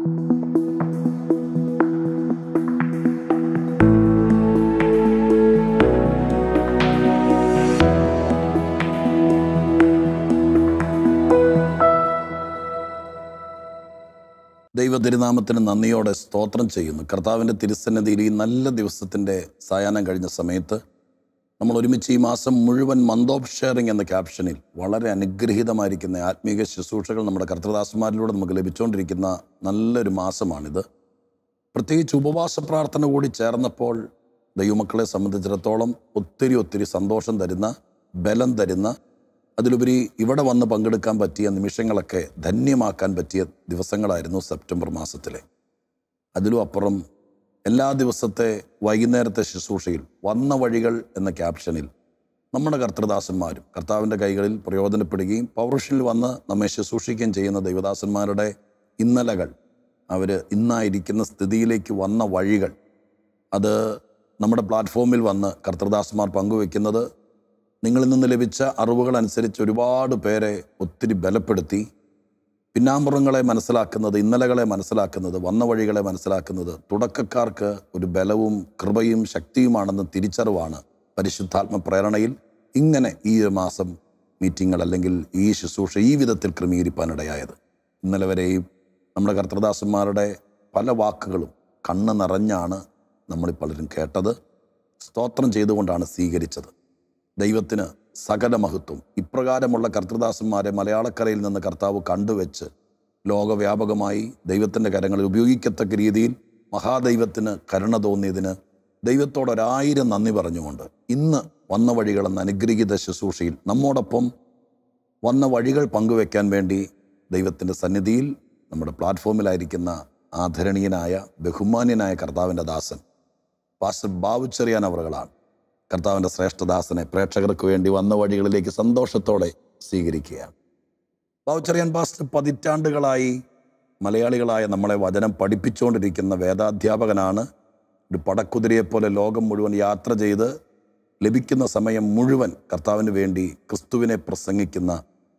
ദൈവ തിരുനാമത്തിന് നന്ദിയോടെ സ്തോത്രം ചെയ്യുന്നു കർത്താവിൻ്റെ തിരുസന്നിധിയിൽ ഈ നല്ല ദിവസത്തിൻ്റെ സായാഹ്നം കഴിഞ്ഞ സമയത്ത് നമ്മൾ ഒരുമിച്ച് ഈ മാസം മുഴുവൻ മന്ത് ഓഫ് ഷെയറിംഗ് എന്ന ക്യാപ്ഷനിൽ വളരെ അനുഗ്രഹീതമായിരിക്കുന്ന ആത്മീക ശുശ്രൂഷകൾ നമ്മുടെ കർത്തദാസന്മാരിലൂടെ നമുക്ക് ലഭിച്ചുകൊണ്ടിരിക്കുന്ന നല്ലൊരു മാസമാണിത് പ്രത്യേകിച്ച് ഉപവാസ പ്രാർത്ഥന കൂടി ചേർന്നപ്പോൾ ദൈവമക്കളെ സംബന്ധിച്ചിടത്തോളം ഒത്തിരി ഒത്തിരി സന്തോഷം തരുന്ന ബലം തരുന്ന അതിലുപരി ഇവിടെ വന്ന് പങ്കെടുക്കാൻ പറ്റിയ നിമിഷങ്ങളൊക്കെ ധന്യമാക്കാൻ പറ്റിയ ദിവസങ്ങളായിരുന്നു സെപ്റ്റംബർ മാസത്തിലെ അതിലും അപ്പുറം എല്ലാ ദിവസത്തെ വൈകുന്നേരത്തെ ശുശ്രൂഷയിൽ വന്ന വഴികൾ എന്ന ക്യാപ്ഷനിൽ നമ്മുടെ കർത്തൃദാസന്മാരും കർത്താവിൻ്റെ കൈകളിൽ പ്രയോജനപ്പെടുകയും പൗരുഷനിൽ വന്ന് നമ്മെ ശുശ്രൂഷിക്കുകയും ചെയ്യുന്ന ദൈവദാസന്മാരുടെ ഇന്നലകൾ അവർ ഇന്നായിരിക്കുന്ന സ്ഥിതിയിലേക്ക് വന്ന വഴികൾ അത് നമ്മുടെ പ്ലാറ്റ്ഫോമിൽ വന്ന് കർത്തൃദാസന്മാർ പങ്കുവെക്കുന്നത് നിങ്ങളിൽ നിന്ന് ലഭിച്ച അറിവുകൾ അനുസരിച്ച് ഒരുപാട് പേരെ ഒത്തിരി ബലപ്പെടുത്തി പിന്നാമ്പുറങ്ങളെ മനസ്സിലാക്കുന്നത് ഇന്നലകളെ മനസ്സിലാക്കുന്നത് വന്ന വഴികളെ മനസ്സിലാക്കുന്നത് തുടക്കക്കാർക്ക് ഒരു ബലവും കൃപയും ശക്തിയുമാണെന്ന് തിരിച്ചറിവാണ് പരിശുദ്ധാത്മ പ്രേരണയിൽ ഇങ്ങനെ ഈ ഒരു മാസം മീറ്റിങ്ങൾ അല്ലെങ്കിൽ ഈ ശുശ്രൂഷ ഈ വിധത്തിൽ ക്രമീകരിപ്പാനിടയായത് ഇന്നലെ വരെയും നമ്മുടെ കർത്തൃദാസന്മാരുടെ പല വാക്കുകളും കണ്ണ് നിറഞ്ഞാണ് നമ്മൾ പലരും കേട്ടത് സ്തോത്രം ചെയ്തുകൊണ്ടാണ് സ്വീകരിച്ചത് ദൈവത്തിന് സകല മഹത്വം ഇപ്രകാരമുള്ള കർത്തൃദാസന്മാരെ മലയാളക്കരയിൽ നിന്ന് കർത്താവ് കണ്ടുവച്ച് ലോകവ്യാപകമായി ദൈവത്തിൻ്റെ കരങ്ങളിൽ ഉപയോഗിക്കത്തക്ക രീതിയിൽ മഹാദൈവത്തിന് കരുണ തോന്നിയതിന് ദൈവത്തോടൊരായിരം നന്ദി പറഞ്ഞുകൊണ്ട് ഇന്ന് വന്ന വഴികളെന്ന അനുഗ്രഹീത ശുശ്രൂഷയിൽ നമ്മോടൊപ്പം വന്ന വഴികൾ പങ്കുവെക്കാൻ വേണ്ടി ദൈവത്തിൻ്റെ സന്നിധിയിൽ നമ്മുടെ പ്ലാറ്റ്ഫോമിലായിരിക്കുന്ന ആദരണീയനായ ബഹുമാന്യനായ കർത്താവിൻ്റെ ദാസൻ പാസ്റ്റർ ബാബുച്ചെറിയാൻ അവറുകളാണ് കർത്താവിൻ്റെ ശ്രേഷ്ഠദാസനെ പ്രേക്ഷകർക്ക് വേണ്ടി വന്ന വഴികളിലേക്ക് സന്തോഷത്തോടെ സ്വീകരിക്കുകയാണ് ബാബുച്ചെറിയാൻ പാസ്റ്റർ പതിറ്റാണ്ടുകളായി മലയാളികളായ നമ്മളെ വചനം പഠിപ്പിച്ചുകൊണ്ടിരിക്കുന്ന വേദാധ്യാപകനാണ് ഒരു പടക്കുതിരയെപ്പോലെ ലോകം മുഴുവൻ യാത്ര ചെയ്ത് ലഭിക്കുന്ന സമയം മുഴുവൻ കർത്താവിന് വേണ്ടി ക്രിസ്തുവിനെ പ്രസംഗിക്കുന്ന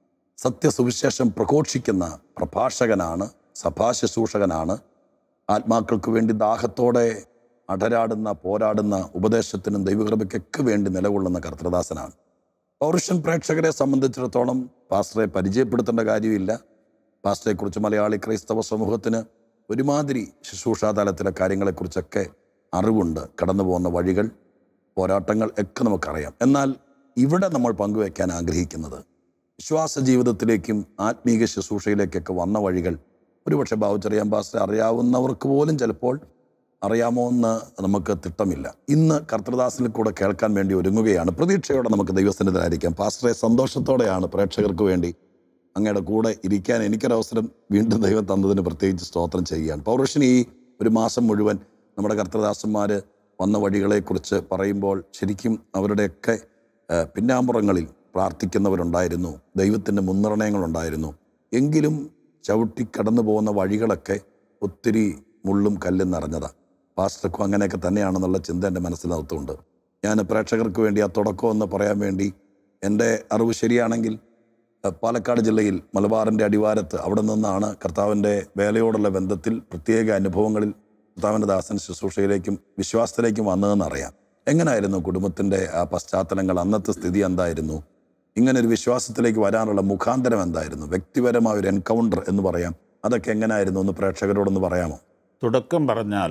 സത്യസുവിശേഷം പ്രഘോഷിക്കുന്ന പ്രഭാഷകനാണ് സഭാശുശ്രൂഷകനാണ് ആത്മാക്കൾക്ക് വേണ്ടി ദാഹത്തോടെ അടരാടുന്ന പോരാടുന്ന ഉപദേശത്തിനും ദൈവകൃപയ്ക്കൊക്കെ വേണ്ടി നിലകൊള്ളുന്ന കർത്തൃദാസനാണ് പൗരുഷൻ പ്രേക്ഷകരെ സംബന്ധിച്ചിടത്തോളം പാസ്റ്ററെ പരിചയപ്പെടുത്തേണ്ട കാര്യമില്ല പാസ്റ്ററെക്കുറിച്ച് മലയാളി ക്രൈസ്തവ സമൂഹത്തിന് ഒരുമാതിരി ശുശ്രൂഷാ തലത്തിലെ കാര്യങ്ങളെക്കുറിച്ചൊക്കെ അറിവുണ്ട് കടന്നു പോകുന്ന വഴികൾ പോരാട്ടങ്ങൾ ഒക്കെ നമുക്കറിയാം എന്നാൽ ഇവിടെ നമ്മൾ പങ്കുവയ്ക്കാൻ ആഗ്രഹിക്കുന്നത് വിശ്വാസ ജീവിതത്തിലേക്കും ആത്മീക ശുശ്രൂഷയിലേക്കൊക്കെ വന്ന വഴികൾ ഒരുപക്ഷെ ബാബുച്ചറിയാൻ പാസ്റ്റർ അറിയാവുന്നവർക്ക് പോലും ചിലപ്പോൾ അറിയാമോ എന്ന് നമുക്ക് തിട്ടമില്ല ഇന്ന് കർത്തൃദാസിൽ കൂടെ കേൾക്കാൻ വേണ്ടി ഒരുങ്ങുകയാണ് പ്രതീക്ഷയോടെ നമുക്ക് ദൈവസന്നിധായിരിക്കാം പാസ്റ്ററെ സന്തോഷത്തോടെയാണ് പ്രേക്ഷകർക്ക് വേണ്ടി അങ്ങയുടെ കൂടെ ഇരിക്കാൻ എനിക്കൊരവസരം വീണ്ടും ദൈവം തന്നതിന് പ്രത്യേകിച്ച് സ്തോത്രം ചെയ്യുകയാണ് പൗരുഷന് ഈ ഒരു മാസം മുഴുവൻ നമ്മുടെ കർത്തൃദാസന്മാർ വന്ന വഴികളെക്കുറിച്ച് പറയുമ്പോൾ ശരിക്കും അവരുടെയൊക്കെ ഏഹ്, പിന്നാമ്പുറങ്ങളിൽ പ്രാർത്ഥിക്കുന്നവരുണ്ടായിരുന്നു ദൈവത്തിൻ്റെ മുൻനിർണയങ്ങളുണ്ടായിരുന്നു എങ്കിലും ചവിട്ടി കടന്നു പോകുന്ന വഴികളൊക്കെ ഒത്തിരി മുള്ളും കല്ലും നിറഞ്ഞതാണ് പാസ്റ്റർക്കും അങ്ങനെയൊക്കെ തന്നെയാണെന്നുള്ള ചിന്ത എൻ്റെ മനസ്സിനകത്തുണ്ട് ഞാൻ പ്രേക്ഷകർക്ക് വേണ്ടി ആ തുടക്കം എന്ന് പറയാൻ വേണ്ടി എൻ്റെ അറിവ് ശരിയാണെങ്കിൽ ഏഹ്, പാലക്കാട് ജില്ലയിൽ മലബാറിൻ്റെ അടിവാരത്ത് അവിടെ നിന്നാണ് കർത്താവിൻ്റെ വേലയോടുള്ള ബന്ധത്തിൽ പ്രത്യേക അനുഭവങ്ങളിൽ കർത്താവിൻ്റെ ദാസൻ ശുശ്രൂഷയിലേക്കും വിശ്വാസത്തിലേക്കും വന്നതെന്ന് അറിയാം എങ്ങനായിരുന്നു കുടുംബത്തിൻ്റെ ആ പശ്ചാത്തലങ്ങൾ അന്നത്തെ സ്ഥിതി എന്തായിരുന്നു ഇങ്ങനെ ഒരു വിശ്വാസത്തിലേക്ക് വരാനുള്ള മുഖാന്തരം എന്തായിരുന്നു വ്യക്തിപരമായ ഒരു എൻകൗണ്ടർ എന്ന് പറയാം അതൊക്കെ എങ്ങനായിരുന്നു ഒന്ന് പ്രേക്ഷകരോടൊന്ന് പറയാമോ തുടക്കം പറഞ്ഞാൽ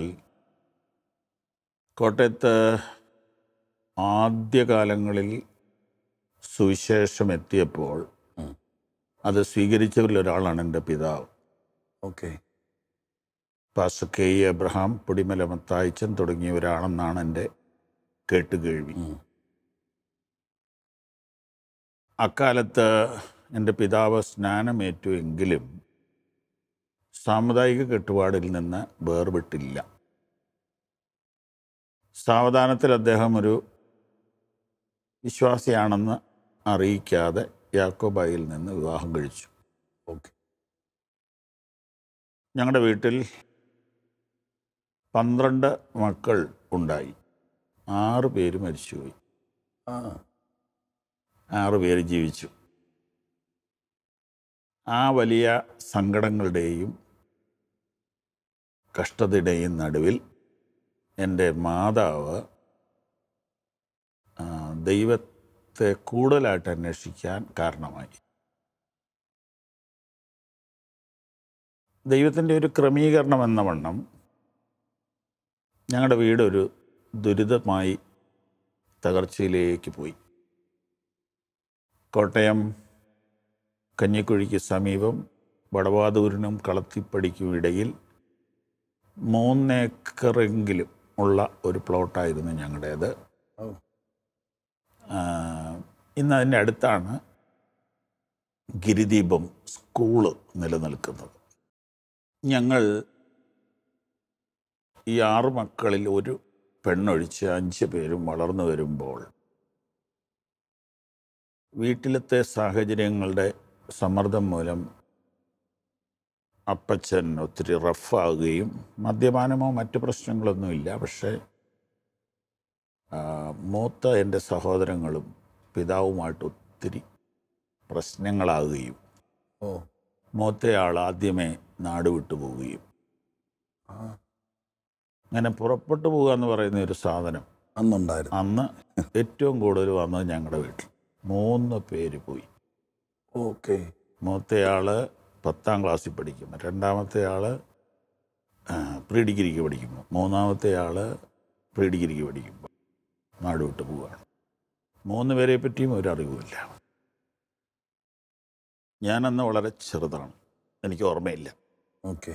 കോട്ടയത്ത് ആദ്യകാലങ്ങളിൽ സുവിശേഷം എത്തിയപ്പോൾ ഉം. അത് സ്വീകരിച്ചവരിൽ ഒരാളാണ് എൻ്റെ പിതാവ് okay pastor K E Abraham Podimala Mathaichan തുടങ്ങിയവരാണെന്നാണ് എൻ്റെ കേട്ടുകേഴ്വി അക്കാലത്ത് എൻ്റെ പിതാവ് സ്നാനമേറ്റു എങ്കിലും സാമുദായിക കെട്ടുപാടിൽ നിന്ന് വേർപെട്ടില്ല സാവധാനത്തിൽ അദ്ദേഹം ഒരു വിശ്വാസിയാണെന്ന് അറിയിക്കാതെ യാക്കോബായിൽ നിന്ന് വിവാഹം കഴിച്ചു ഓക്കെ ഞങ്ങളുടെ വീട്ടിൽ പന്ത്രണ്ട് മക്കൾ ഉണ്ടായി ആറ് പേര് മരിച്ചുപോയി ആ ആറ് പേര് ജീവിച്ചു ആ വലിയ സങ്കടങ്ങളുടെയും കഷ്ടതയുടെയും നടുവിൽ എൻ്റെ മാതാവ് ആ, ദൈവത്തെ കൂടുതലായിട്ട് അന്വേഷിക്കാൻ കാരണമായി ദൈവത്തിൻ്റെ ഒരു ക്രമീകരണം എന്ന വണ്ണം ഞങ്ങളുടെ വീടൊരു ദുരിതമായി തകർച്ചയിലേക്ക് പോയി കോട്ടയം കഞ്ഞിക്കുഴിക്ക് സമീപം വടവാതൂരിനും കളത്തിപ്പടിക്കും ഇടയിൽ മൂന്നേക്കറെങ്കിലും ഉള്ള ഒരു പ്ലോട്ടായിരുന്നു ഞങ്ങളുടേത് ഓ ആ, ഇന്ന് അതിൻ്റെ അടുത്താണ് ഗിരിദീപം സ്കൂള് നിലനിൽക്കുന്നത് ഞങ്ങൾ ഈ ആറ് മക്കളിൽ ഒരു പെണ്ണൊഴിച്ച് അഞ്ച് പേരും വളർന്നു വരുമ്പോൾ വീട്ടിലത്തെ സാഹചര്യങ്ങളുടെ സമ്മർദ്ദം മൂലം അപ്പച്ചൻ ഒത്തിരി റഫാകുകയും മദ്യപാനമോ മറ്റു പ്രശ്നങ്ങളൊന്നുമില്ല പക്ഷേ ആ, മൂത്ത എൻ്റെ സഹോദരങ്ങളും പിതാവുമായിട്ട് ഒത്തിരി പ്രശ്നങ്ങളാകുകയും ഓ മൂത്തയാൾ ആദ്യമേ നാട് വിട്ടു പോവുകയും ആ അങ്ങനെ പുറപ്പെട്ടു പോകുക എന്ന് പറയുന്ന ഒരു സാധനം അന്നുണ്ടായിരുന്നു അന്ന് ഏറ്റവും കൂടുതൽ വന്നത് ഞങ്ങളുടെ വീട്ടിൽ മൂന്ന് പേര് പോയി ഓക്കെ മൂത്തയാൾ പത്താം ക്ലാസ്സിൽ പഠിക്കും രണ്ടാമത്തെ ആൾ പ്രീ ഡിഗ്രിക്ക് പഠിക്കുമ്പോൾ മൂന്നാമത്തെ ആൾ പ്രീ ഡിഗ്രിക്ക് പഠിക്കുമ്പോൾ നാട് വിട്ട് പോവുകയാണ് മൂന്ന് പേരെ പറ്റിയും ഒരു അറിവുമില്ല ഞാനന്ന് വളരെ ചെറുതാണ് എനിക്ക് ഓർമ്മയില്ല ഓക്കെ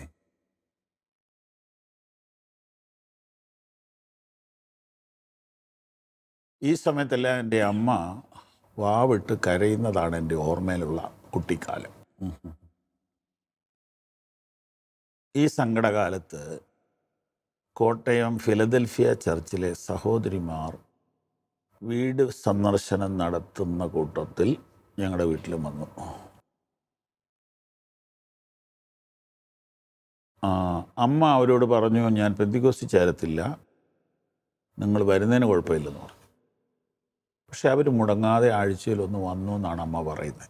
ഈ സമയത്തെല്ലാം എൻ്റെ അമ്മ വാവിട്ട് കരയുന്നതാണ് എൻ്റെ ഓർമ്മയിലുള്ള കുട്ടിക്കാലം ഈ സങ്കടകാലത്ത് കോട്ടയം ഫിലദൽഫിയ ചർച്ചിലെ സഹോദരിമാർ വീട് സന്ദർശനം നടത്തുന്ന കൂട്ടത്തിൽ ഞങ്ങളുടെ വീട്ടിലും വന്നു ആ, അമ്മ അവരോട് പറഞ്ഞു ഞാൻ പെന്തിക്കോസ്തി ചേരത്തില്ല നിങ്ങൾ വരുന്നതിന് കുഴപ്പമില്ലെന്ന് പറഞ്ഞു പക്ഷെ അവർ മുടങ്ങാതെ ആഴ്ചയിലൊന്ന് വന്നു എന്നാണ് അമ്മ പറയുന്നത്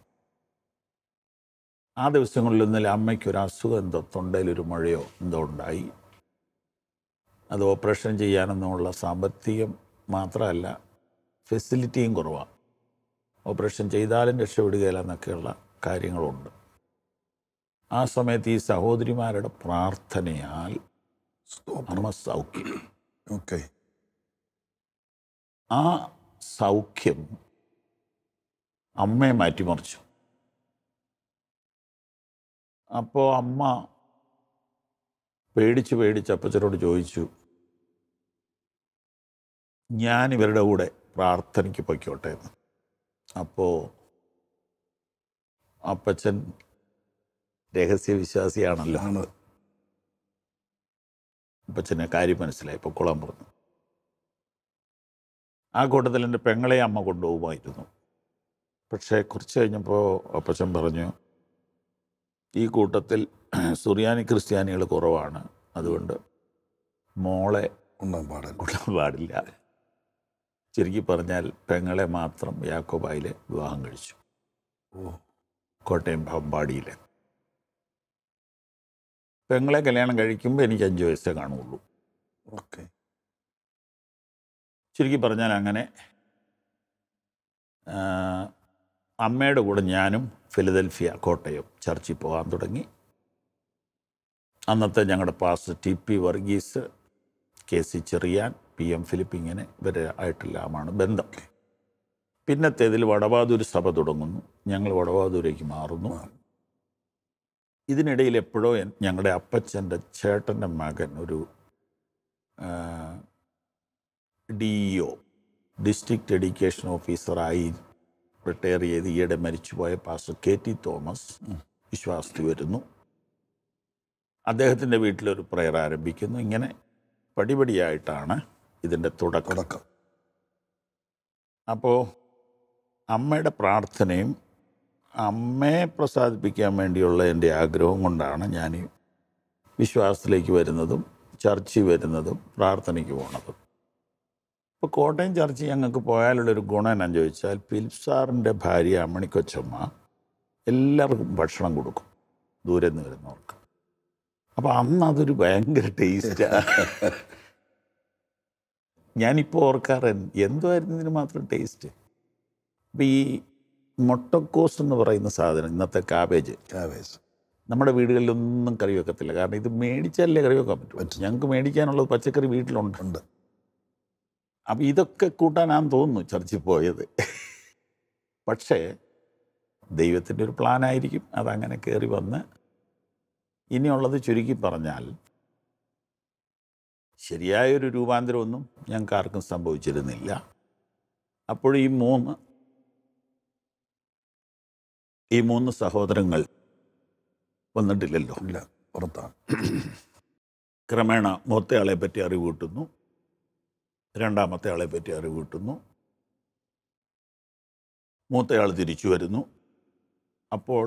ആ ദിവസങ്ങളിലൊന്നിൽ അമ്മയ്ക്ക് ഒരു അസുഖം എന്തോ തൊണ്ടയിലൊരു മഴയോ എന്തോ ഉണ്ടായി അത് ഓപ്പറേഷൻ ചെയ്യാനൊന്നുമുള്ള സാമ്പത്തികം മാത്രമല്ല ഫെസിലിറ്റിയും കുറവാണ് ഓപ്പറേഷൻ ചെയ്താലും രക്ഷപ്പെടുകയില്ല എന്നൊക്കെയുള്ള കാര്യങ്ങളുണ്ട് ആ സമയത്ത് ഈ സഹോദരിമാരുടെ പ്രാർത്ഥനയാൽ അമ്മ സൗഖ്യം ഓക്കെ ആ സൗഖ്യം അമ്മയെ മാറ്റിമറിച്ചു അപ്പോൾ അമ്മ പേടിച്ച് പേടിച്ച് അപ്പച്ചനോട് ചോദിച്ചു ഞാൻ ഇവരുടെ കൂടെ പ്രാർത്ഥനയ്ക്ക് പൊയ്ക്കോട്ടെ എന്ന് അപ്പോൾ അപ്പച്ചൻ രഹസ്യവിശ്വാസിയാണല്ലോ ആണ് അപ്പച്ചന് കാര്യം മനസ്സിലായി പൊക്കോളാൻ പറഞ്ഞു ആ കൂട്ടത്തിൽ എൻ്റെ പെങ്ങളെ അമ്മ കൊണ്ടുപോകുമായിരുന്നു പക്ഷേ കുറച്ച് കഴിഞ്ഞപ്പോൾ അപ്പച്ചൻ പറഞ്ഞു ഈ കൂട്ടത്തിൽ സുറിയാനി ക്രിസ്ത്യാനികൾ കുറവാണ് അതുകൊണ്ട് മോളെ ഉണ്ടാൻ പാടില്ല കൊള്ളാൻ പാടില്ല ചുരുക്കി പറഞ്ഞാൽ പെങ്ങളെ മാത്രം യാക്കോബായിൽ വിവാഹം കഴിച്ചു ഓ കോട്ടയം പമ്പാടിയിൽ പെങ്ങളെ കല്യാണം കഴിക്കുമ്പോൾ എനിക്ക് അഞ്ച് വയസ്സേ കാണുള്ളൂ ഓക്കെ ചുരുക്കി പറഞ്ഞാൽ അങ്ങനെ ആ, അമ്മയുടെ കൂടെ ഞാനും ഫിലദൽഫിയ കോട്ടയം ചർച്ചിൽ പോകാൻ തുടങ്ങി അന്നത്തെ ഞങ്ങളുടെ പാസ് T P Varghese K C Cherian P M Philip ഇങ്ങനെ ഇവരെ ആയിട്ടെല്ലാമാണ് ബന്ധം പിന്നത്തേതിൽ വടവാതൂർ സഭ തുടങ്ങുന്നു ഞങ്ങൾ വടവാതൂരേക്ക് മാറുന്നു ഇതിനിടയിൽ എപ്പോഴോ എൻ- ഞങ്ങളുടെ അപ്പച്ചൻ്റെ ചേട്ടൻ്റെ മകൻ ഒരു D E O district education ഓഫീസറായി റിട്ടയർ ചെയ്ത് ഈയിടെ മരിച്ചുപോയ പാസ്റ്റർ കെ ടി തോമസ് വിശ്വാസത്തിൽ വരുന്നു അദ്ദേഹത്തിൻ്റെ വീട്ടിലൊരു പ്രയർ ആരംഭിക്കുന്നു ഇങ്ങനെ പടിപടിയായിട്ടാണ് ഇതിൻ്റെ തുടക്കം തുടക്കം അപ്പോൾ അമ്മയുടെ പ്രാർത്ഥനയും അമ്മയെ പ്രസാദിപ്പിക്കാൻ വേണ്ടിയുള്ള എൻ്റെ ആഗ്രഹവും കൊണ്ടാണ് ഞാൻ ഈ വിശ്വാസത്തിലേക്ക് വരുന്നതും ചർച്ചിൽ വരുന്നതും പ്രാർത്ഥനയ്ക്ക് പോണതും ഇപ്പോൾ കോട്ടയം ചർച്ച് ഞങ്ങൾക്ക് പോയാലുള്ളൊരു ഗുണം എന്നാന്ന് ചോദിച്ചാൽ പിൽസാറിൻ്റെ ഭാര്യ അമ്മണിക്കൊച്ചമ്മ എല്ലാവർക്കും ഭക്ഷണം കൊടുക്കും ദൂരെ നിന്ന് വരുന്നവർക്ക് അപ്പോൾ അന്ന് അതൊരു ഭയങ്കര ടേസ്റ്റാണ് ഞാനിപ്പോൾ ഓർക്കാറ് എന്തുമായിരുന്നു ഇതിന് മാത്രം ടേസ്റ്റ് ഇപ്പം ഈ മൊട്ടക്കോസ് എന്ന് പറയുന്ന സാധനം ഇന്നത്തെ കാബേജ് കാവേജ് നമ്മുടെ വീടുകളിലൊന്നും കറി വെക്കത്തില്ല കാരണം ഇത് മേടിച്ചാലേ കറി വെക്കാൻ പറ്റും ഞങ്ങൾക്ക് മേടിക്കാനുള്ളത് പച്ചക്കറി വീട്ടിലുണ്ട് ഉണ്ട് അപ്പം ഇതൊക്കെ കൂട്ടാനാന്ന് തോന്നുന്നു ചർച്ചിൽ പോയത് പക്ഷേ ദൈവത്തിൻ്റെ ഒരു പ്ലാനായിരിക്കും അതങ്ങനെ കയറി വന്ന് ഇനിയുള്ളത് ചുരുക്കി പറഞ്ഞാൽ ശരിയായൊരു രൂപാന്തരമൊന്നും ഞങ്ങൾക്ക് ആർക്കും സംഭവിച്ചിരുന്നില്ല അപ്പോൾ ഈ മൂന്ന് ഈ മൂന്ന് സഹോദരങ്ങൾ വന്നിട്ടില്ലല്ലോ ഇല്ല പുറത്താണ് ക്രമേണ മൂത്തയാളെ പറ്റി അറിവ് കിട്ടുന്നു രണ്ടാമത്തെ ആളെ പറ്റി അറിവ് കിട്ടുന്നു മൂത്തയാൾ തിരിച്ചു വരുന്നു അപ്പോൾ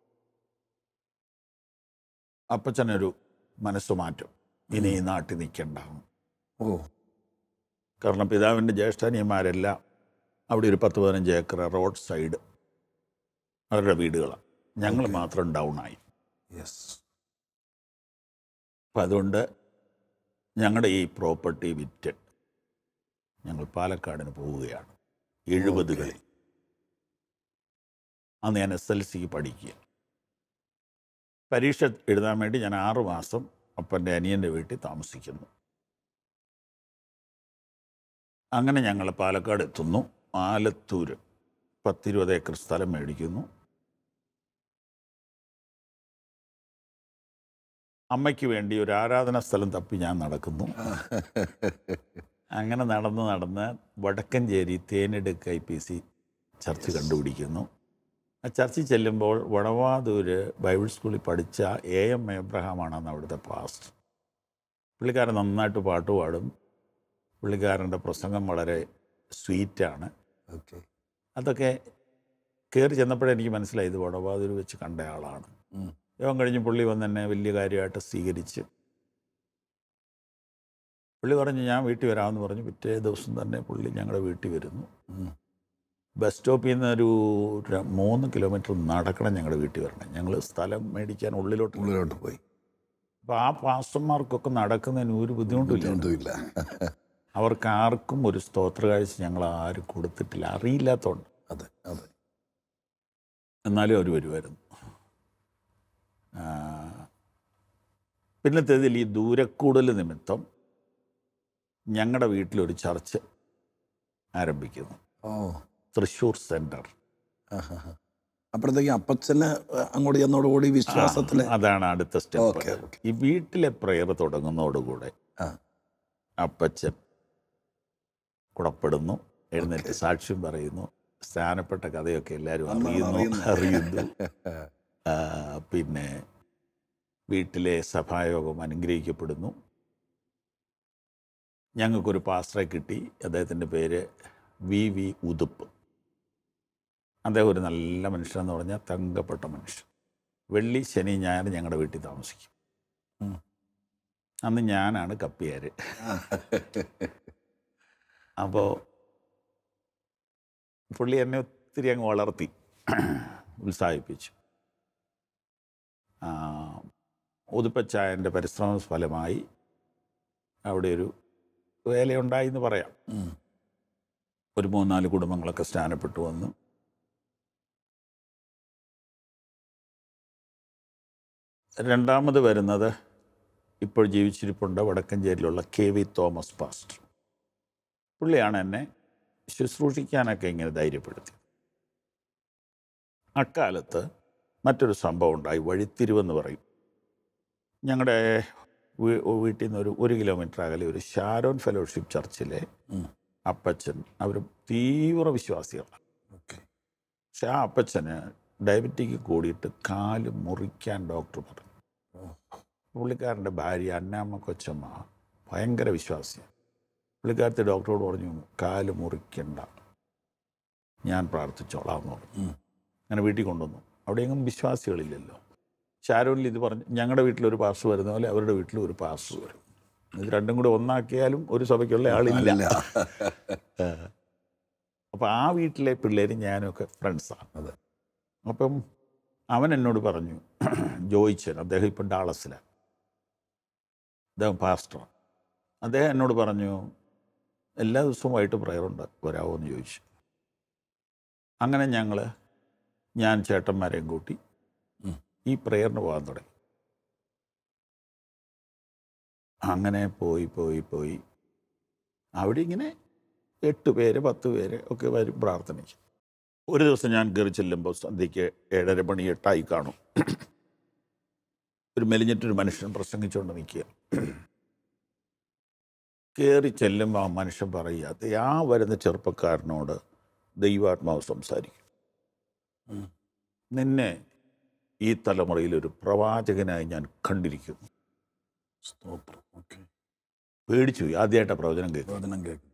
അപ്പച്ചനൊരു മനസ്സുമാറ്റം ഇനി ഈ നാട്ടിൽ നിൽക്കണ്ടാവും ഓ കാരണം പിതാവിൻ്റെ ജ്യേഷ്ഠാനിയന്മാരെല്ലാം അവിടെ ഒരു പത്ത് പതിനഞ്ച് ഏക്കർ റോഡ് സൈഡ് അവരുടെ വീടുകളാണ് ഞങ്ങൾ മാത്രം ഡൗൺ ആയി യെസ് അപ്പം അതുകൊണ്ട് ഞങ്ങളുടെ ഈ പ്രോപ്പർട്ടി വിറ്റ് ഞങ്ങൾ പാലക്കാടിന് പോവുകയാണ് എഴുപതുകളിൽ അന്ന് ഞാൻ എസ് എൽ സിക്ക് പഠിക്കുക പരീക്ഷ എഴുതാൻ വേണ്ടി ഞാൻ ആറു മാസം അപ്പൻ്റെ അനിയൻ്റെ വീട്ടിൽ താമസിക്കുന്നു അങ്ങനെ ഞങ്ങൾ പാലക്കാട് എത്തുന്നു ആലത്തൂര് പത്തിരുപത് ഏക്കർ സ്ഥലം മേടിക്കുന്നു അമ്മയ്ക്ക് വേണ്ടി ഒരു ആരാധനാ സ്ഥലം തപ്പി ഞാൻ നടക്കുന്നു അങ്ങനെ നടന്ന് നടന്ന് വടക്കഞ്ചേരി തേനെടുക്ക ഐ പി സി ചർച്ച് കണ്ടുപിടിക്കുന്നു ആ ചർച്ചിൽ ചെല്ലുമ്പോൾ വടവാതൂര് ബൈബിൾ സ്കൂളിൽ പഠിച്ച എ എം എബ്രഹാമാണ് അന്ന് അവിടുത്തെ പാസ്റ്റ് പുള്ളിക്കാരൻ നന്നായിട്ട് പാട്ട് പാടും പുള്ളിക്കാരൻ്റെ പ്രസംഗം വളരെ സ്വീറ്റാണ് ഓക്കെ അതൊക്കെ കയറി ചെന്നപ്പോഴേ എനിക്ക് മനസ്സിലായി ഇത് വടവാതൂര് വെച്ച് കണ്ട ആളാണ് യോഗം കഴിഞ്ഞ് പുള്ളി വന്ന് എന്നെ വലിയ കാര്യമായിട്ട് സ്വീകരിച്ച് പുള്ളി പറഞ്ഞു ഞാൻ വീട്ടിൽ വരാമെന്ന് പറഞ്ഞു പിറ്റേ ദിവസം തന്നെ പുള്ളി ഞങ്ങളുടെ വീട്ടിൽ വരുന്നു ബസ് സ്റ്റോപ്പിൽ നിന്ന് ഒരു ര- മൂന്ന് കിലോമീറ്റർ നടക്കണം ഞങ്ങളുടെ വീട്ടിൽ വരണം ഞങ്ങൾ സ്ഥലം മേടിക്കാൻ ഉള്ളിലോട്ട് പോയി. ഉള്ളിലോട്ട് പോയി അപ്പോൾ ആ പാസ്റ്റർമാർക്കൊക്കെ നടക്കുന്നതിന് ഒരു ബുദ്ധിമുട്ടില്ല ബുദ്ധിമുട്ടുമില്ല അവർക്ക് ആർക്കും ഒരു സ്തോത്ര കാഴ്ച ഞങ്ങൾ ആരും കൊടുത്തിട്ടില്ല അറിയില്ലാത്തതുകൊണ്ട് അതെ അതെ എന്നാലും അവർ വരുമായിരുന്നു ആ, പിന്നത്തേതിൽ ഈ ദൂരക്കൂടൽ നിമിത്തം ഞങ്ങളുടെ വീട്ടിലൊരു ചർച്ച് ആരംഭിക്കുന്നു ഓ തൃശ്ശൂർ സെൻറ്റർ ആഹാ. അപ്പോഴത്തേക്ക് അപ്പച്ചന് അങ്ങോട്ട് ചെന്നോടുകൂടി വിശ്വാസത്തില് അതാണ് അടുത്ത സ്റ്റെപ്പ് ഓക്കെ ഓക്കെ ഈ വീട്ടിലെ പ്രെയർ തുടങ്ങുന്നതോടുകൂടെ ആ അപ്പച്ചൻ കുടപ്പെടുന്നു എഴുന്നേറ്റ് സാക്ഷ്യം പറയുന്നു സ്ഥാനപ്പെട്ട കഥയൊക്കെ എല്ലാവരും അന്നാണ് അറിയുന്നു അറിയുന്നത്. അറിയുന്നു ആ, പിന്നെ വീട്ടിലെ സഭായോഗം അനുഗ്രഹിക്കപ്പെടുന്നു ഞങ്ങൾക്കൊരു പാസ്റ്ററെ കിട്ടി അദ്ദേഹത്തിൻ്റെ പേര് വി വി ഉതുപ്പ് അദ്ദേഹം ഒരു നല്ല മനുഷ്യനെന്ന് പറഞ്ഞാൽ തങ്കപ്പെട്ട മനുഷ്യൻ വെള്ളി ശനി ഞായർ ഞങ്ങളുടെ വീട്ടിൽ താമസിക്കും ഉം. അന്ന് ഞാനാണ് കപ്പിയാർ അപ്പോൾ പുള്ളി എന്നെ ഒത്തിരി അങ്ങ് വളർത്തി ഉത്സാഹിപ്പിച്ചു ആ, ഉതുപ്പച്ചായൻ്റെ പരിശ്രമ ഫലമായി അവിടെ ഒരു വേലയുണ്ടായി എന്ന് പറയാം ഉം. ഒരു മൂന്നാല് കുടുംബങ്ങളൊക്കെ സ്ഥാനപ്പെട്ടു വന്നു രണ്ടാമത് വരുന്നത് ഇപ്പോൾ ജീവിച്ചിരിപ്പുണ്ട് വടക്കഞ്ചേരിയിലുള്ള കെ വി തോമസ് പാസ്റ്റർ പുള്ളിയാണ് എന്നെ ശുശ്രൂഷിക്കാനൊക്കെ ഇങ്ങനെ ധൈര്യപ്പെടുത്തി അക്കാലത്ത് മറ്റൊരു സംഭവം ഉണ്ടായി വഴിത്തിരിവെന്ന് പറയും ഞങ്ങളുടെ വീ- വീട്ടിൽ നിന്ന് ഒരു ഒരു കിലോമീറ്റർ അകലെ ഒരു ഷാരോൺ ഫെലോഷിപ്പ് ചർച്ചിലെ ഉം. അപ്പച്ചൻ അവർ തീവ്ര വിശ്വാസികളാണ് ഓക്കെ പക്ഷെ ആ അപ്പച്ചന് ഡയബറ്റിക് കൂടിയിട്ട് കാല് മുറിക്കാൻ ഡോക്ടർ പറഞ്ഞു പുള്ളിക്കാരൻ്റെ ഭാര്യ അന്നാമ്മ കൊച്ചമ്മ ഭയങ്കര വിശ്വാസിയാണ് പുള്ളിക്കാരത്തെ ഡോക്ടറോട് പറഞ്ഞു കാല് മുറിക്കണ്ട ഞാൻ പ്രാർത്ഥിച്ചോളാം എന്ന് പറഞ്ഞു ഉം. അങ്ങനെ വീട്ടിൽ കൊണ്ടുവന്നു അവിടെയെങ്ങും വിശ്വാസികളില്ലല്ലോ ഷാരോനിൽ ഇത് പറഞ്ഞു ഞങ്ങളുടെ വീട്ടിലൊരു പാസ് വരുന്ന പോലെ അവരുടെ വീട്ടിലും ഒരു പാസ് വരും ഇത് രണ്ടും കൂടെ ഒന്നാക്കിയാലും ഒരു സഭയ്ക്കുള്ള ആളില്ല ഇല്ല. അപ്പോൾ ആ വീട്ടിലെ പിള്ളേരും ഞാനൊക്കെ ഫ്രണ്ട്സാണ് അതെ അപ്പം അവൻ എന്നോട് പറഞ്ഞു ജോയിച്ചൻ അദ്ദേഹം ഇപ്പം ഡാളസിലാണ് അദ്ദേഹം പാസ്റ്റർ അദ്ദേഹം എന്നോട് പറഞ്ഞു എല്ലാ ദിവസവും വൈകിട്ട് പ്രയറുണ്ട് വരാമോ എന്ന് ചോദിച്ചു അങ്ങനെ ഞങ്ങൾ ഞാൻ ചേട്ടന്മാരെയും കൂട്ടി ഉം. ഈ പ്രയറിന് പോകാൻ തുടങ്ങി അങ്ങനെ പോയി പോയി പോയി അവിടെ ഇങ്ങനെ എട്ട് പേര് പത്ത് പേര് ഒക്കെ വരും പ്രാർത്ഥനയ്ക്ക് ഒരു ദിവസം ഞാൻ കയറി ചെല്ലുമ്പോൾ സന്ധ്യയ്ക്ക് ഏഴര മണി എട്ടായി കാണും ഒരു മെലിഞ്ഞിട്ടൊരു മനുഷ്യൻ പ്രസംഗിച്ചുകൊണ്ട് നിൽക്കുക കയറി ചെല്ലുമ്പോൾ ആ മനുഷ്യൻ പറയുക ആ വരുന്ന ചെറുപ്പക്കാരനോട് ദൈവാത്മാവ് സംസാരിക്കും ഉം. നിന്നെ ഈ തലമുറയിൽ ഒരു പ്രവാചകനായി ഞാൻ കണ്ടിരിക്കുന്നു സ്തോത്രം ഓക്കെ പേടിച്ചു പോയി ആദ്യമായിട്ട് പ്രവചനം കേൾക്കും വചനം കേൾക്കും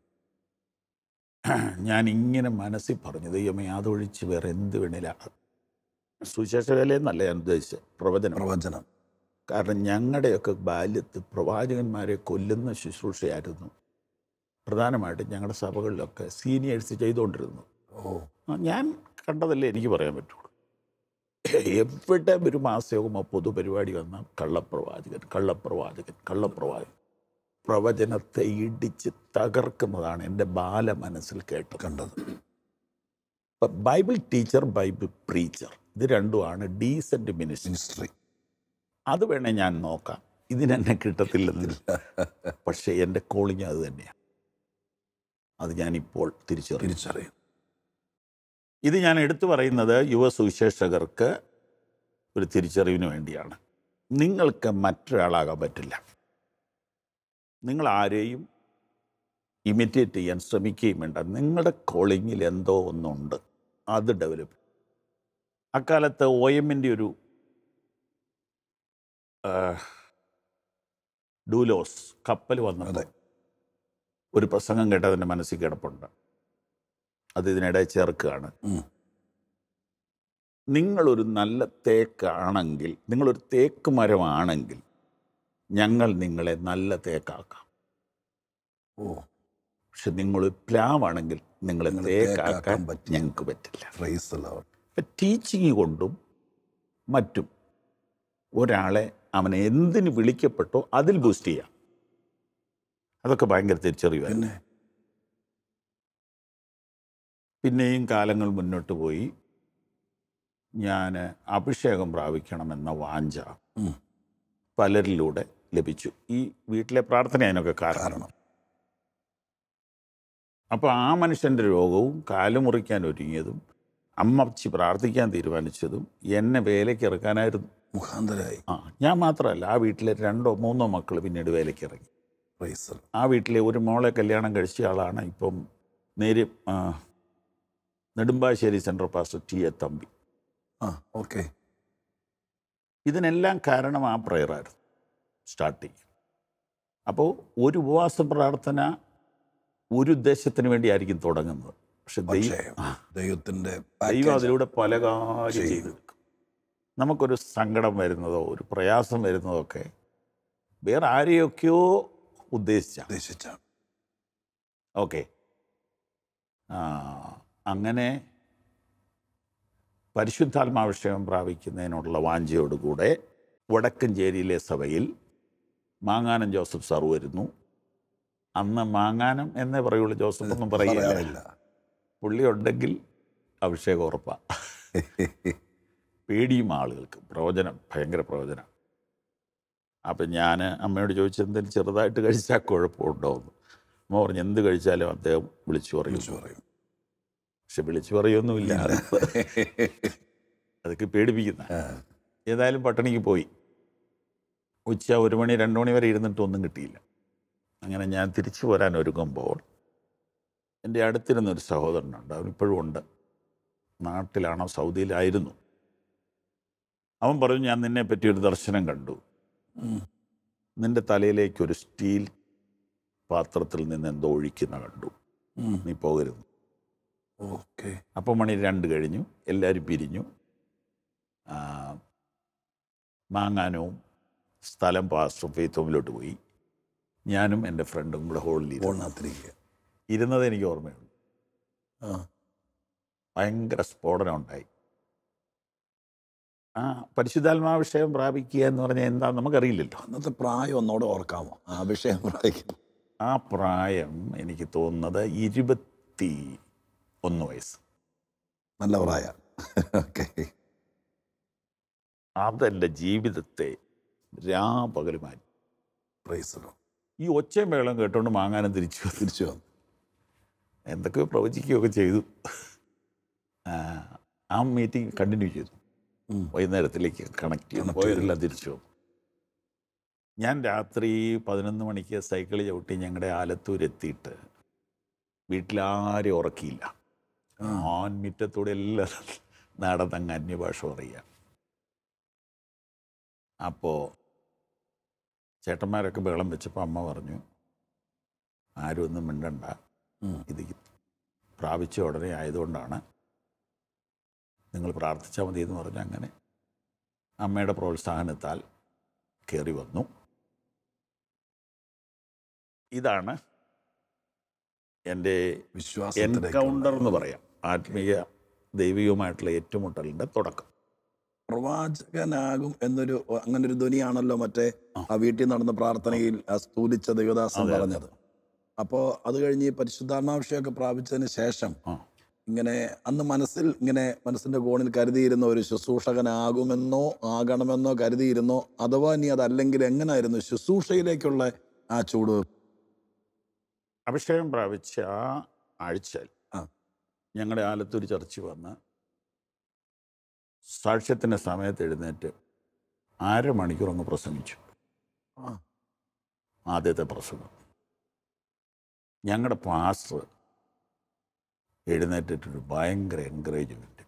ഞാൻ ഇങ്ങനെ മനസ്സിൽ പറഞ്ഞു ദൈവമേ അതൊഴിച്ച് വേറെ എന്ത് വേണേല സുശേഷ വേലയെന്നല്ല ഞാൻ ഉദ്ദേശിച്ചത് പ്രവചനം പ്രവചനം കാരണം ഞങ്ങളുടെയൊക്കെ ബാല്യത്ത് പ്രവാചകന്മാരെ കൊല്ലുന്ന ശുശ്രൂഷയായിരുന്നു പ്രധാനമായിട്ടും ഞങ്ങളുടെ സഭകളിലൊക്കെ സീനിയേഴ്സ് ചെയ്തുകൊണ്ടിരുന്നു ഓ ആ, ഞാൻ കണ്ടതല്ലേ എനിക്ക് പറയാൻ പറ്റുള്ളൂ എവിടെ ഒരു മാസയോഗമോ പൊതുപരിപാടി വന്നാൽ കള്ളപ്രവാചകൻ കള്ളപ്രവാചകൻ കള്ളപ്രവാചകൻ പ്രവചനത്തെ ഇടിച്ച് തകർക്കുന്നതാണ് എൻ്റെ ബാല മനസ്സിൽ കേട്ടത് കണ്ടത് ഇപ്പം ബൈബിൾ ടീച്ചർ ബൈബിൾ പ്രീച്ചർ ഇത് രണ്ടുമാണ് ഡീസൻറ്റ് മിനിസ്റ്റർ മിനിസ്ട്രി അത് വേണേൽ ഞാൻ നോക്കാം ഇതിനെന്നെ കിട്ടത്തില്ലെന്നില്ല പക്ഷേ എൻ്റെ കോളിങ് അത് തന്നെയാണ് അത് ഞാനിപ്പോൾ തിരിച്ചറിയും തിരിച്ചറിയും ഇത് ഞാൻ എടുത്തു പറയുന്നത് യുവ സുവിശേഷകർക്ക് ഒരു തിരിച്ചറിവിന് വേണ്ടിയാണ് നിങ്ങൾക്ക് മറ്റൊരാളാകാൻ പറ്റില്ല നിങ്ങൾ ആരെയും ഇമിറ്റേറ്റ് ചെയ്യാൻ ശ്രമിക്കുകയും വേണ്ട നിങ്ങളുടെ കോളിങ്ങിൽ എന്തോ ഒന്നുണ്ട് അത് ഡെവലപ്പ് അക്കാലത്ത് ഒ എമ്മിൻ്റെ ഒരു ആ, ഡൂലോസ് കപ്പൽ വന്നത് അതെ. ഒരു പ്രസംഗം കേട്ടത് എൻ്റെ മനസ്സിൽ കിടപ്പുണ്ട് അത് ഇതിനിടെ ചേർക്കുകയാണ് ഉം. നിങ്ങളൊരു നല്ല തേക്കാണെങ്കിൽ നിങ്ങളൊരു തേക്ക് മരമാണെങ്കിൽ ഞങ്ങൾ നിങ്ങളെ നല്ല തേക്കാക്കാം ഓ പക്ഷെ നിങ്ങൾ പ്ലാവാണെങ്കിൽ നിങ്ങളെ നിങ്ങളെ തേക്കാക്കാൻ തേക്കാക്കാൻ പറ്റില്ല. ഞങ്ങൾക്ക് പറ്റില്ല പ്രൈസ് ലോർഡ് ടീച്ചിങ് കൊണ്ടും മറ്റും ഒരാളെ അവനെ എന്തിന് വിളിക്കപ്പെട്ടോ അതിൽ ബൂസ്റ്റ് ചെയ്യാം അതൊക്കെ ഭയങ്കര തിരിച്ചറിവായിരുന്നു പിന്നെ പിന്നെയും കാലങ്ങൾ മുന്നോട്ട് പോയി ഞാൻ അഭിഷേകം പ്രാപിക്കണമെന്ന വാഞ്ച ഉം. പലരിലൂടെ ലഭിച്ചു ഈ വീട്ടിലെ പ്രാർത്ഥന അതിനൊക്കെ കാരണം കാരണം അപ്പോൾ ആ മനുഷ്യൻ്റെ രോഗവും കാല് മുറിക്കാൻ ഒരുങ്ങിയതും അമ്മച്ചി പ്രാർത്ഥിക്കാൻ തീരുമാനിച്ചതും എന്നെ വേലയ്ക്ക് ഇറക്കാനായിരുന്നു മുഖാന്തരായി ആ ഞാൻ മാത്രമല്ല ആ വീട്ടിലെ രണ്ടോ മൂന്നോ മക്കൾ പിന്നീട് വേലയ്ക്ക് ഇറങ്ങി പ്രൈസ് ആ വീട്ടിലെ ഒരു മോളെ കല്യാണം കഴിച്ച ആളാണ് ഇപ്പം നേര് ആ, Nedumbassery central pastor T A Thampi ആ ഓക്കെ ഇതിനെല്ലാം കാരണം ആ പ്രയറായിരുന്നു സ്റ്റാർട്ടിങ് അപ്പോൾ ഒരു ഉപവാസ പ്രാർത്ഥന ഒരു ഉദ്ദേശത്തിന് വേണ്ടിയായിരിക്കും തുടങ്ങുന്നത് പക്ഷെ പക്ഷേ ദൈവം ആ, ദൈവത്തിന്റെ ദൈവം package അതിലൂടെ പല കാര്യം ചെയ്തു. ചെയ്തെടുക്കും നമുക്കൊരു സങ്കടം വരുന്നതോ ഒരു പ്രയാസം വരുന്നതോ ഒക്കെ വേറെ ആരെയൊക്കെയോ ഉദ്ദേശിച്ച ഉദ്ദേശിച്ചാണ് ഓക്കെ അങ്ങനെ പരിശുദ്ധാത്മാഭിഷേകം പ്രാപിക്കുന്നതിനുള്ള വാഞ്ചയോടുകൂടെ വടക്കഞ്ചേരിയിലെ സഭയിൽ മാങ്ങാനം ജോസഫ് സാർ വരുന്നു അന്ന് മാങ്ങാനം എന്നേ പറയുള്ളൂ ജോസഫ് ഒന്നും പറയുകയില്ല പറയാറില്ല പുള്ളി ഉണ്ടെങ്കിൽ അഭിഷേകം ഉറപ്പാണ് പേടിയും ആളുകൾക്ക് പ്രവചനം ഭയങ്കര പ്രവചനം അപ്പം ഞാൻ അമ്മയോട് ചോദിച്ചു എന്തെങ്കിലും ചെറുതായിട്ട് കഴിച്ചാൽ കുഴപ്പമുണ്ടോ എന്ന് അമ്മ പറഞ്ഞു എന്ത് കഴിച്ചാലും അദ്ദേഹം വിളിച്ചു പറയും വിളിച്ചു പറയും പക്ഷെ വിളിച്ചു പറയൊന്നുമില്ല അതൊക്കെ പേടിപ്പിക്കുന്ന ആ, ഏതായാലും പട്ടണിക്ക് പോയി ഉച്ച ഒരു മണി രണ്ട് മണി വരെ ഇരുന്നിട്ട് ഒന്നും കിട്ടിയില്ല അങ്ങനെ ഞാൻ തിരിച്ചു പോരാൻ ഒരുങ്ങുമ്പോൾ എൻ്റെ അടുത്തിരുന്നൊരു സഹോദരനുണ്ട് അവനിപ്പോഴും ഉണ്ട് നാട്ടിലാണോ സൗദിയിലായിരുന്നു അവൻ പറഞ്ഞു ഞാൻ നിന്നെ പറ്റി ഒരു ദർശനം കണ്ടു ഉം. നിന്റെ തലയിലേക്ക് ഒരു സ്റ്റീൽ പാത്രത്തിൽ നിന്ന് എന്തോ ഒഴിക്കുന്ന കണ്ടു ഉം. നീ പോകരുത് ഓക്കെ അപ്പം മണി രണ്ട് കഴിഞ്ഞു എല്ലാവരും പിരിഞ്ഞു ആ, മാങ്ങാനവും സ്ഥലം പാസ്റ്റർ ഫെയ്ത്തോമിലോട്ട് പോയി ഞാനും എൻ്റെ ഫ്രണ്ടും കൂടെ ഹോളിൽ ഇരുന്നു ഫോണിനകത്തിരിക്കുക ഇരുന്നത് എനിക്ക് ഓർമ്മയുണ്ട് ആ ഭയങ്കര സ്ഫോടനം ഉണ്ടായി ആ പരിശുദ്ധാത്മാവിഷയം പ്രാപിക്കുക എന്ന് പറഞ്ഞാൽ എന്താ നമുക്കറിയില്ലല്ലോ അന്നത്തെ പ്രായം ഒന്നോടെ ഓർക്കാമോ ആ വിഷയം പ്രായം ആ പ്രായം എനിക്ക് തോന്നുന്നത് ഇരുപത്തി ഒന്ന് വയസ്സ് നല്ല പ്രായം ഓക്കെ അതെൻ്റെ ജീവിതത്തെ രാപകല് മാറ്റി പ്രൈസലോ ഈ ഒച്ചയും വേളം കേട്ടോണ്ട് മാങ്ങാനും തിരിച്ചു വന്നു. തിരിച്ചു വന്നു എന്തൊക്കെയോ പ്രവചിക്കുകയൊക്കെ ചെയ്തു ആ, ആ മീറ്റിംഗ് കണ്ടിന്യൂ ചെയ്തു ഉം. വൈകുന്നേരത്തിലേക്ക് കണക്ട് ചെയ്തു Connect പോയവരെല്ലാം തിരിച്ചു വന്നു ഞാൻ രാത്രി പതിനൊന്ന് മണിക്ക് സൈക്കിൾ ചവിട്ടി ഞങ്ങളുടെ ആലത്തൂർ എത്തിയിട്ട് വീട്ടിലാരും ഉറക്കിയില്ല ആൻ മുറ്റത്തൂടെ എല്ലാം നടന്നങ്ങ് അന്യഭാഷ പറയുക അപ്പോൾ ചേട്ടന്മാരൊക്കെ ബഹളം വെച്ചപ്പോൾ അമ്മ പറഞ്ഞു ആരും ഒന്നും മിണ്ടണ്ട ഉം. ഇത് പ്രാപിച്ച ഉടനെ ആയതുകൊണ്ടാണ് നിങ്ങൾ പ്രാർത്ഥിച്ചാൽ മതി എന്ന് പറഞ്ഞ് അങ്ങനെ അമ്മയുടെ പ്രോത്സാഹനത്താൽ കയറി വന്നു ഇതാണ് എൻ്റെ വിശ്വാസത്തിലേക്ക് എൻകൗണ്ടർ എന്ന് പറയാം ആത്മീയ ദൈവികവുമായിട്ടുള്ള ഏറ്റുമുട്ടലിൻ്റെ തുടക്കം പ്രവാചകനാകും എന്നൊരു അങ്ങനെ ഒരു ധ്വനിയാണല്ലോ മറ്റേ ആ വീട്ടിൽ നടന്ന പ്രാർത്ഥനയിൽ ആ സ്തൂലിച്ച ദൈവദാസൻ പറഞ്ഞത് അപ്പോൾ അത് കഴിഞ്ഞ് ഈ പരിശുദ്ധാത്മാഭിഷേകമൊക്കെ പ്രാപിച്ചതിന് ശേഷം ആ ഇങ്ങനെ അന്ന് മനസ്സിൽ ഇങ്ങനെ മനസ്സിന്റെ കോണിൽ കരുതിയിരുന്ന ഒരു ശുശ്രൂഷകനാകുമെന്നോ ആകണമെന്നോ കരുതിയിരുന്നോ അഥവാ ഇനി അതല്ലെങ്കിൽ എങ്ങനായിരുന്നു ശുശ്രൂഷയിലേക്കുള്ള ആ ചൂട് അഭിഷേകം പ്രാപിച്ച ആ ആഴ്ചയിൽ ആ. ഞങ്ങളുടെ ആലത്തൂർ ചർച്ച് വന്ന് സാക്ഷ്യത്തിൻ്റെ സമയത്ത് എഴുന്നേറ്റ് അരമണിക്കൂർ അങ്ങ് പ്രസംഗിച്ചു ആ. ആദ്യത്തെ പ്രസംഗം ഞങ്ങളുടെ പാസ്റ്റർ എഴുന്നേറ്റിട്ടൊരു ഭയങ്കര എൻകറേജ്മെൻറ്റ്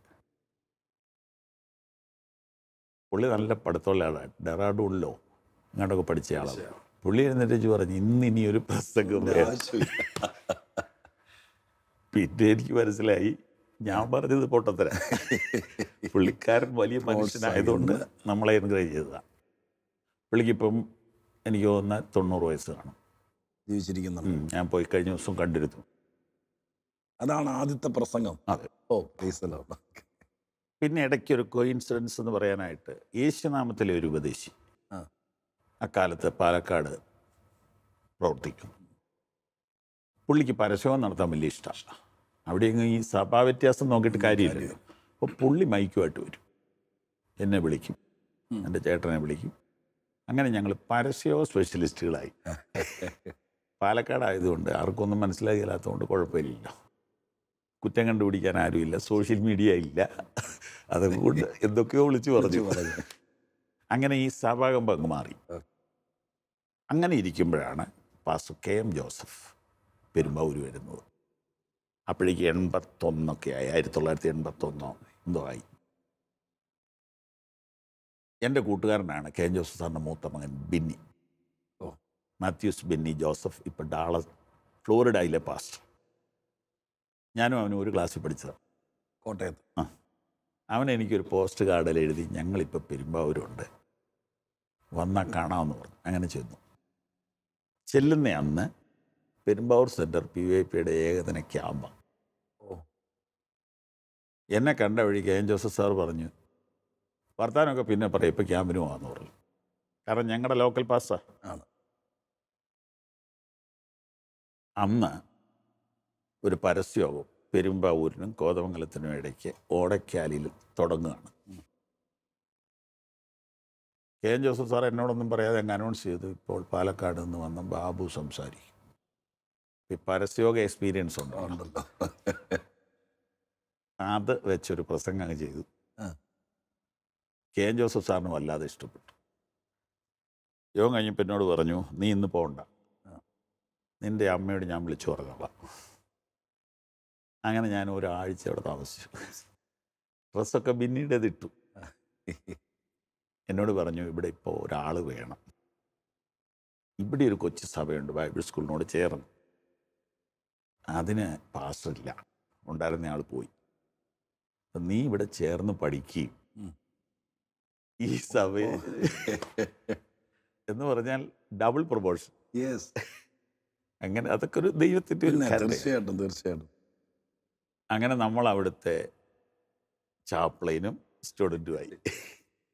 പുള്ളി നല്ല പഠിത്തമുള്ള ആളാണ് ഡെറാഡൂണിലോ ഇങ്ങോട്ടൊക്കെ പഠിച്ച ആളാണ് പുള്ളി എഴുന്നേറ്റ് പറഞ്ഞു ഇന്ന് ഇനി ഒരു പ്രസംഗം വേണം പിന്നെ എനിക്ക് മനസ്സിലായി ഞാൻ പറഞ്ഞത് പൊട്ടത്തര പുള്ളിക്കാരൻ വലിയ മനുഷ്യനായതുകൊണ്ട് നമ്മളെ എൻകറേജ് ചെയ്തതാണ് പുള്ളിക്കിപ്പം എനിക്ക് തോന്നുന്ന തൊണ്ണൂറ് വയസ്സ് കാണും ജീവിച്ചിരിക്കുന്നുണ്ട് ഉം, ഞാൻ പോയി കഴിഞ്ഞ ദിവസം കണ്ടിരുന്നു അതാണ് ആദ്യത്തെ പ്രസംഗം അതെ ഓ പ്ലീസല്ലോ പിന്നെ ഇടയ്ക്ക് ഒരു കോയിൻസിഡൻസ് എന്ന് പറയാനായിട്ട് യേശുനാമത്തിലെ ഒരു ഉപദേശി ആ. അക്കാലത്ത് പാലക്കാട് പ്രവർത്തിക്കുന്നു പുള്ളിക്ക് പരസ്യവും നടത്താൻ വലിയ ഇഷ്ടമാണ് അവിടെയെങ്കിലും ഈ സഭാ വ്യത്യാസം നോക്കിയിട്ട് കാര്യമില്ലല്ലോ അപ്പോൾ പുള്ളി മൈക്കുമായിട്ട് വരും എന്നെ വിളിക്കും ഉം. എൻ്റെ ചേട്ടനെ വിളിക്കും അങ്ങനെ ഞങ്ങൾ പരസ്യവും സ്പെഷ്യലിസ്റ്റുകളായി പാലക്കാടായതുകൊണ്ട് ആർക്കൊന്നും മനസ്സിലാകില്ലാത്തതുകൊണ്ട് കുഴപ്പമില്ലല്ലോ കുറ്റം കണ്ടുപിടിക്കാൻ ആരുമില്ല സോഷ്യൽ മീഡിയ ഇല്ല അതുകൊണ്ട് എന്തൊക്കെയോ വിളിച്ചു പറഞ്ഞു അങ്ങനെ ഈ സഭാകമ്പം അങ്ങ് മാറി ഓക്കേ. അങ്ങനെ ഇരിക്കുമ്പോഴാണ് pastor K M Joseph Perumbavoor വരുന്നത് അപ്പോഴേക്ക് എൺപത്തൊന്നൊക്കെ ആയി ആയിരത്തി തൊള്ളായിരത്തി എൺപത്തൊന്നോ എന്തോ ആയി എൻ്റെ കൂട്ടുകാരനാണ് കെ എം ജോസഫ് സാറിൻ്റെ മൂത്ത മകൻ ബിന്നി ഓ. മാത്യൂസ് ബിന്നി ജോസഫ് ഇപ്പം ഡാളസ് ഫ്ലോറിഡയിലെ പാസ്റ്റർ ഞാനും അവനും ഒരു ക്ലാസ്സിൽ പഠിച്ചതാണ് കോട്ടയത്ത് അവൻ എനിക്കൊരു പോസ്റ്റ് കാർഡിൽ എഴുതി ഞങ്ങളിപ്പോൾ പെരുമ്പാവൂരുണ്ട് വന്നാൽ കാണാമെന്ന് പറഞ്ഞു അങ്ങനെ ചെന്നു ചെല്ലുന്ന അന്ന് പെരുമ്പാവൂർ സെൻറ്റർ പി വൈ പിയുടെ ഏകദിന ക്യാമ്പ് ഓ എന്നെ കണ്ട വഴി കെ എൻ ജോസഫ് സാർ പറഞ്ഞു വർത്താനമൊക്കെ പിന്നെ പറയാം ഇപ്പം ക്യാമ്പിന് പോകാമെന്ന് പറഞ്ഞു കാരണം ഞങ്ങളുടെ ലോക്കൽ പാസ്സാ ആണ് അന്ന് ഒരു പരസ്യവും പെരുമ്പാവൂരിനും കോതമംഗലത്തിനും ഇടയ്ക്ക് ഓടക്കാലിൽ തുടങ്ങുകയാണ് കെ എൻ ജോസഫ് സാർ എന്നോടൊന്നും പറയാതെ അങ്ങ് അനൗൺസ് ചെയ്തു ഇപ്പോൾ പാലക്കാട് നിന്ന് വന്ന ബാബു സംസാരിക്കും ഈ പരസ്യോഗ എക്സ്പീരിയൻസ് ഉണ്ടോ ഉണ്ടല്ലോ അത് വെച്ചൊരു പ്രസംഗം അങ്ങ് ചെയ്തു ആ. കെ എൻ ജോസഫ് സാറിന് വല്ലാതെ ഇഷ്ടപ്പെട്ടു യോഗം കഴിഞ്ഞപ്പോൾ എന്നോട് പറഞ്ഞു നീ ഇന്ന് പോകണ്ട ആ. നിൻ്റെ അമ്മയോട് ഞാൻ വിളിച്ചു പറഞ്ഞോളാം അങ്ങനെ ഞാൻ ഒരാഴ്ച അവിടെ താമസിച്ചു ഡ്രസ്സൊക്കെ പിന്നീട് ഇട്ടു എന്നോട് പറഞ്ഞു ഇവിടെ ഇപ്പോൾ ഒരാൾ വേണം ഇവിടെ ഒരു കൊച്ചു സഭയുണ്ട് ബൈബിൾ സ്കൂളിനോട് ചേർന്ന് അതിന് പാസ്റ്ററില്ല ഉണ്ടായിരുന്ന ആൾ പോയി അപ്പം നീ ഇവിടെ ചേർന്ന് പഠിക്കുകയും ഉം. ഈ സഭയെ എന്ന് പറഞ്ഞാൽ ഡബിൾ പ്രൊപ്പോർഷൻ യെസ് അങ്ങനെ അതൊക്കെ ഒരു ദൈവത്തിൻ്റെ ഒരു പിന്നെ കരുണയാണ്. തീർച്ചയായിട്ടും തീർച്ചയായിട്ടും അങ്ങനെ നമ്മൾ അവിടുത്തെ ചാപ്ലൈനും സ്റ്റുഡൻറ്റുമായി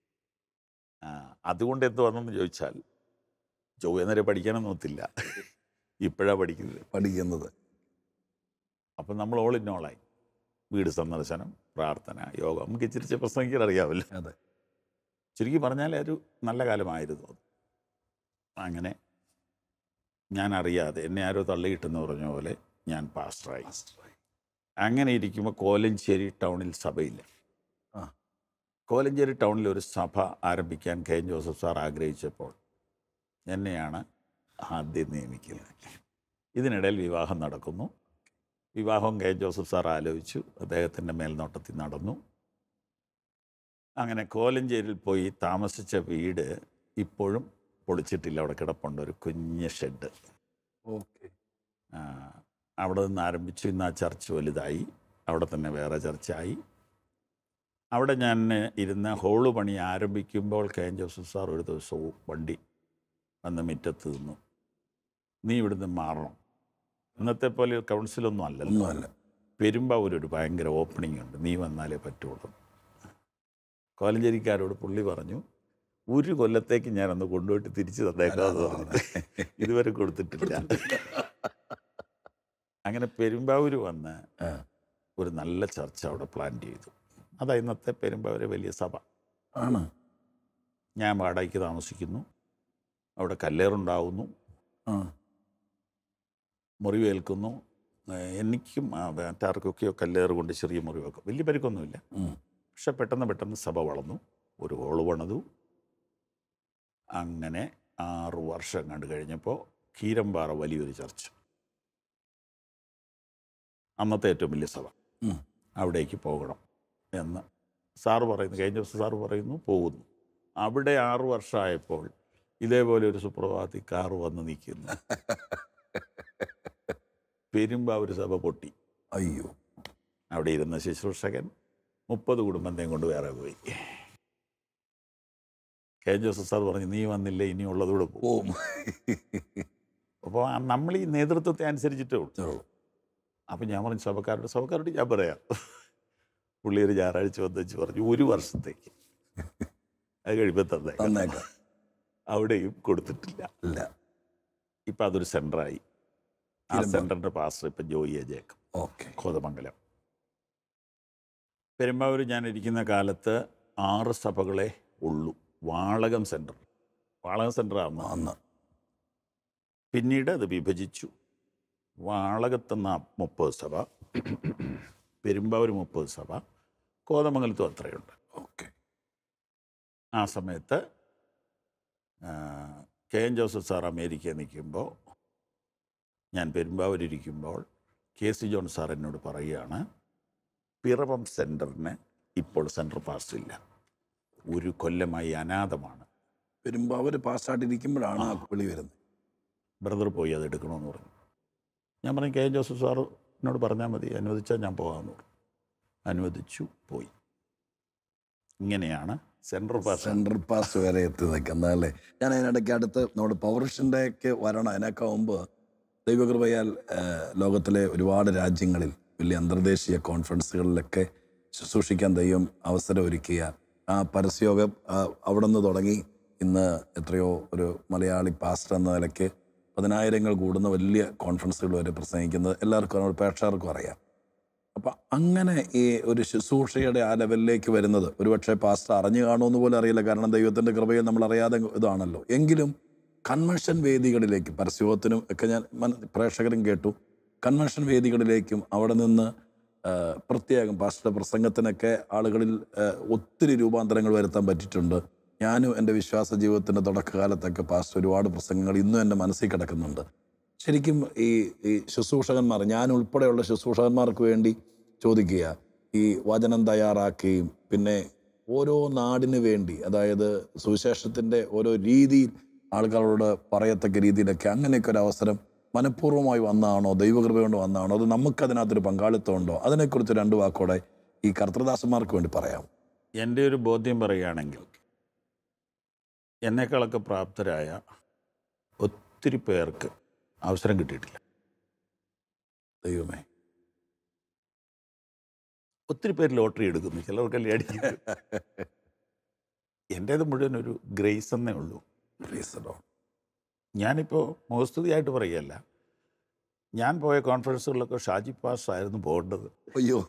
ആ, അതുകൊണ്ട് എന്ത് വന്നെന്ന് ചോദിച്ചാൽ ചൊവ്വ നേരെ പഠിക്കാനൊന്നും ഒത്തില്ല ഇപ്പോഴാണ് പഠിക്കുന്നത് പഠിക്കുന്നത് അപ്പം നമ്മൾ ഓൾ ഇൻ ഓളായി വീട് സന്ദർശനം പ്രാർത്ഥന യോഗ നമുക്ക് ഇച്ചിരി പ്രസംഗിക്കാൻ അറിയാമല്ലോ അതെ ചുരുക്കി പറഞ്ഞാൽ ഒരു നല്ല കാലമായിരുന്നു അത് അങ്ങനെ ഞാൻ അറിയാതെ എന്നെ ആരോ തള്ളിയിട്ടെന്ന് പറഞ്ഞ പോലെ ഞാൻ പാസ്റ്ററായി അങ്ങനെ ഇരിക്കുമ്പോൾ കോലഞ്ചേരി ടൗണിൽ സഭയില്ല ആ. കോലഞ്ചേരി ടൗണിൽ ഒരു സഭ ആരംഭിക്കാൻ കെ എൻ ജോസഫ് സാർ ആഗ്രഹിച്ചപ്പോൾ എന്നെയാണ് ആദ്യം നിയമിക്കുന്നത് ഇതിനിടയിൽ വിവാഹം നടക്കുന്നു വിവാഹം കെ എൻ ജോസഫ് സാർ ആലോചിച്ചു അദ്ദേഹത്തിൻ്റെ മേൽനോട്ടത്തിൽ നടന്നു അങ്ങനെ കോലഞ്ചേരിയിൽ പോയി താമസിച്ച വീട് ഇപ്പോഴും പൊളിച്ചിട്ടില്ല അവിടെ കിടപ്പുണ്ട് ഒരു കുഞ്ഞ് ഷെഡ് ഓക്കെ ആ, അവിടെ നിന്ന് ആരംഭിച്ചു ഇന്ന് ആ ചർച്ച് വലുതായി അവിടെ തന്നെ വേറെ ചർച്ചായി അവിടെ ഞാൻ ഇരുന്ന ഹോള് പണി ആരംഭിക്കുമ്പോൾ കെ എൻ ജോസഫ് സാർ ഒരു ദിവസവും വണ്ടി വന്ന് മുറ്റത്ത് നിന്നു നീ ഇവിടുന്ന് മാറണം ഇന്നത്തെ പോലെ കൗൺസിലൊന്നും അല്ലല്ലോ ഒന്നുമല്ല പെരുമ്പാവൂർ ഒരു ഭയങ്കര ഓപ്പണിംഗ് ഉണ്ട് നീ വന്നാലേ പറ്റുള്ളൂ കോലഞ്ചേരിക്കാരോട് പുള്ളി പറഞ്ഞു ഒരു കൊല്ലത്തേക്ക് ഞാനൊന്ന് കൊണ്ടുപോയിട്ട് തിരിച്ചു തന്നേക്കാമെന്ന് പറഞ്ഞു ഇതുവരെ കൊടുത്തിട്ടില്ല അങ്ങനെ പെരുമ്പാവൂർ വന്ന് ആ. ഒരു നല്ല ചർച്ച അവിടെ പ്ലാൻ ചെയ്തു അതാ ഇന്നത്തെ പെരുമ്പാവൂര് വലിയ സഭ ആണ് ഞാൻ വാടകയ്ക്ക് താമസിക്കുന്നു അവിടെ കല്ലേറുണ്ടാവുന്നു ആ മുറിവേൽക്കുന്നു ഏഹ് എനിക്കും ആ, മറ്റാർക്കൊക്കെയോ കല്ലേറ് കൊണ്ട് ചെറിയ മുറിവൊക്കെ വലിയ പരിക്കൊന്നുമില്ല ഉം. പക്ഷെ പെട്ടെന്ന് പെട്ടെന്ന് സഭ വളർന്നു ഒരു ഹോള് പണിതു അങ്ങനെ ആറു വർഷം കണ്ടു കഴിഞ്ഞപ്പോൾ കീരമ്പാറ വലിയൊരു ചർച്ച അന്നത്തെ ഏറ്റവും വലിയ സഭ ഉം. അവിടേക്ക് പോകണം എന്ന് സാറ് പറയുന്നു കഴിഞ്ഞ ദിവസം സാറ് പറയുന്നു പോകുന്നു അവിടെ ആറു വർഷമായപ്പോൾ ഇതേപോലെ ഒരു സുപ്രഭാതത്തിൽ കാറ് വന്ന് നിൽക്കുന്നു പെരുമ്പാവൂർ സഭ പൊട്ടി അയ്യോ അവിടെ ഇരുന്ന ശുശ്രൂഷകൻ മുപ്പത് കുടുംബത്തെയും കൊണ്ട് വേറെ പോയി കെ ജോസഫ് സാർ പറഞ്ഞു നീ വന്നില്ല ഇനിയുള്ളതൂടെ പോകും പോവും അപ്പോൾ നമ്മൾ ഈ നേതൃത്വത്തെ അനുസരിച്ചിട്ടേ ഉള്ളൂ അപ്പം ഞാൻ പറഞ്ഞു സഭക്കാരോട് സഭക്കാരോട് ഞാൻ പറയാം പുള്ളി ഒരു ഞായറാഴ്ച വന്ന് വെച്ച് പറഞ്ഞു ഒരു വർഷത്തേക്ക് അത് കഴിയുമ്പോൾ തന്നേക്കാം തന്നേക്കാം അവിടെയും കൊടുത്തിട്ടില്ല ഇല്ല ഇപ്പം അതൊരു സെൻ്ററായി ആ ഇരുമ്പ. സെൻ്ററിൻ്റെ പാസ്റ്റർ ഇപ്പം ജോയി എ ജേക്കബ് ഓക്കെ കോതമംഗലം പെരുമ്പാവൂർ ഞാൻ ഇരിക്കുന്ന കാലത്ത് ആറ് സഭകളെ ഉള്ളൂ വാളകം സെൻറ്റർ വാളകം സെൻറ്റർ ആകുന്ന അന്ന് പിന്നീട് അത് വിഭജിച്ചു വാളകത്തുനിന്ന് മുപ്പത് സഭ പെരുമ്പാവൂർ മുപ്പത് സഭ കോതമംഗലത്തും അത്രയുണ്ട് ഓക്കെ ആ സമയത്ത് ആ, കെ എൻ ജോസഫ് സാർ അമേരിക്കയിൽ നിൽക്കുമ്പോൾ ഞാൻ പെരുമ്പാവൂരിരിക്കുമ്പോൾ കെ സി ജോൺ സാർ എന്നോട് പറയുകയാണ് പിറവം സെൻറ്ററിന് ഇപ്പോൾ സെൻട്രൽ പാസ് ഇല്ല ഒരു കൊല്ലമായി അനാഥമാണ് പെരുമ്പാവൂർ പാസ്സായിട്ടിരിക്കുമ്പോഴാണ് ആ വിളി വരുന്നത് ബ്രദർ പോയി അത് എടുക്കണമെന്ന് പറഞ്ഞു ഞാൻ പറഞ്ഞു കെ എൻ ജോസഫ് സാർ എന്നോട് പറഞ്ഞാൽ മതി അനുവദിച്ചാൽ ഞാൻ പോകാമെന്ന് പറഞ്ഞു അനുവദിച്ചു പോയി ഇങ്ങനെയാണ് സെൻട്രൽ പാസ് സെൻട്രൽ പാസ് വരെ എത്തി നിൽക്കുന്നത് അല്ലേ ഞാൻ അതിനിടയ്ക്ക് അടുത്ത് നമ്മുടെ പൗരുഷൻ്റെയൊക്കെ വരണം അതിനൊക്കെ മുമ്പ് ദൈവകൃപയാൽ ആ, ലോകത്തിലെ ഒരുപാട് രാജ്യങ്ങളിൽ വലിയ അന്തർദേശീയ കോൺഫറൻസുകളിലൊക്കെ ശുശ്രൂഷിക്കാൻ ദൈവം അവസരം ഒരുക്കിയ ആ പരസ്യോഗം ആ, അവിടെ നിന്ന് തുടങ്ങി ഇന്ന് എത്രയോ ഒരു മലയാളി പാസ്റ്റർ എന്ന നിലയ്ക്ക് പതിനായിരങ്ങൾ കൂടുന്ന വലിയ കോൺഫറൻസുകൾ വരെ പ്രസംഗിക്കുന്നത് എല്ലാവർക്കും നമ്മുടെ പ്രേക്ഷകർക്കും അറിയാം അപ്പം അങ്ങനെ ഈ ഒരു ശുശ്രൂഷയുടെ ആ ലെവലിലേക്ക് വരുന്നത് ഒരുപക്ഷെ പാസ്റ്റർ അറിഞ്ഞു കാണുമെന്ന് പോലും അറിയില്ല കാരണം ദൈവത്തിൻ്റെ കൃപയിൽ നമ്മൾ അറിയാതെ ഇതാണല്ലോ എങ്കിലും കൺവെൻഷൻ വേദികളിലേക്ക് പരസ്യോഗത്തിനും ഒക്കെ ഞാൻ മന- പ്രേക്ഷകരും കേട്ടു കൺവെൻഷൻ വേദികളിലേക്കും അവിടെ നിന്ന് ആ, പ്രത്യേകം പാസ്റ്റർ പ്രസംഗത്തിനൊക്കെ ആളുകളിൽ ആ, ഒത്തിരി രൂപാന്തരങ്ങൾ വരുത്താൻ പറ്റിയിട്ടുണ്ട് ഞാനും എൻ്റെ വിശ്വാസ ജീവിതത്തിൻ്റെ തുടക്കകാലത്തൊക്കെ പാസ്റ്റർ ഒരുപാട് പ്രസംഗങ്ങൾ ഇന്നും എൻ്റെ മനസ്സിൽ കിടക്കുന്നുണ്ട് ശരിക്കും ഈ ഈ ശുശ്രൂഷകന്മാർ ഞാൻ ഉൾപ്പെടെയുള്ള ശുശ്രൂഷകന്മാർക്ക് വേണ്ടി ചോദിക്കുക ഈ വചനം തയ്യാറാക്കുകയും പിന്നെ ഓരോ നാടിന് വേണ്ടി അതായത് സുവിശേഷത്തിൻ്റെ ഓരോ രീതിയിൽ ആളുകളോട് പറയത്തക്ക രീതിയിലൊക്കെ അങ്ങനെയൊക്കെ ഒരു അവസരം മനഃപൂർവ്വമായി വന്നതാണോ ദൈവകൃപ കൊണ്ട് വന്നതാണോ അത് നമുക്കതിനകത്തൊരു പങ്കാളിത്തം ഉണ്ടോ അതിനെക്കുറിച്ച് രണ്ട് വാക്കോടെ ഈ കർത്തൃദാസന്മാർക്ക് വേണ്ടി പറയാം എൻ്റെ ഒരു ബോധ്യം പറയുകയാണെങ്കിൽ എന്നേക്കാളൊക്കെ പ്രാപ്തരായ ഒത്തിരി പേർക്ക് അവസരം കിട്ടിയിട്ടില്ല ദൈവമേ ഒത്തിരി പേര് ലോട്ടറി എടുക്കുന്നു ചിലർക്കല്ലേ അടിക്കുന്നു എൻ്റേത് മുഴുവൻ ഒരു ഗ്രേസ് എന്നേ ഉള്ളൂ Praise the Lord. ഞാനിപ്പോൾ മോസ്തുതിയായിട്ട് പറയുകയല്ല ഞാൻ പോയ കോൺഫറൻസുകളിലൊക്കെ ഷാജി പാസ് ആയിരുന്നു പോകേണ്ടത് അയ്യോ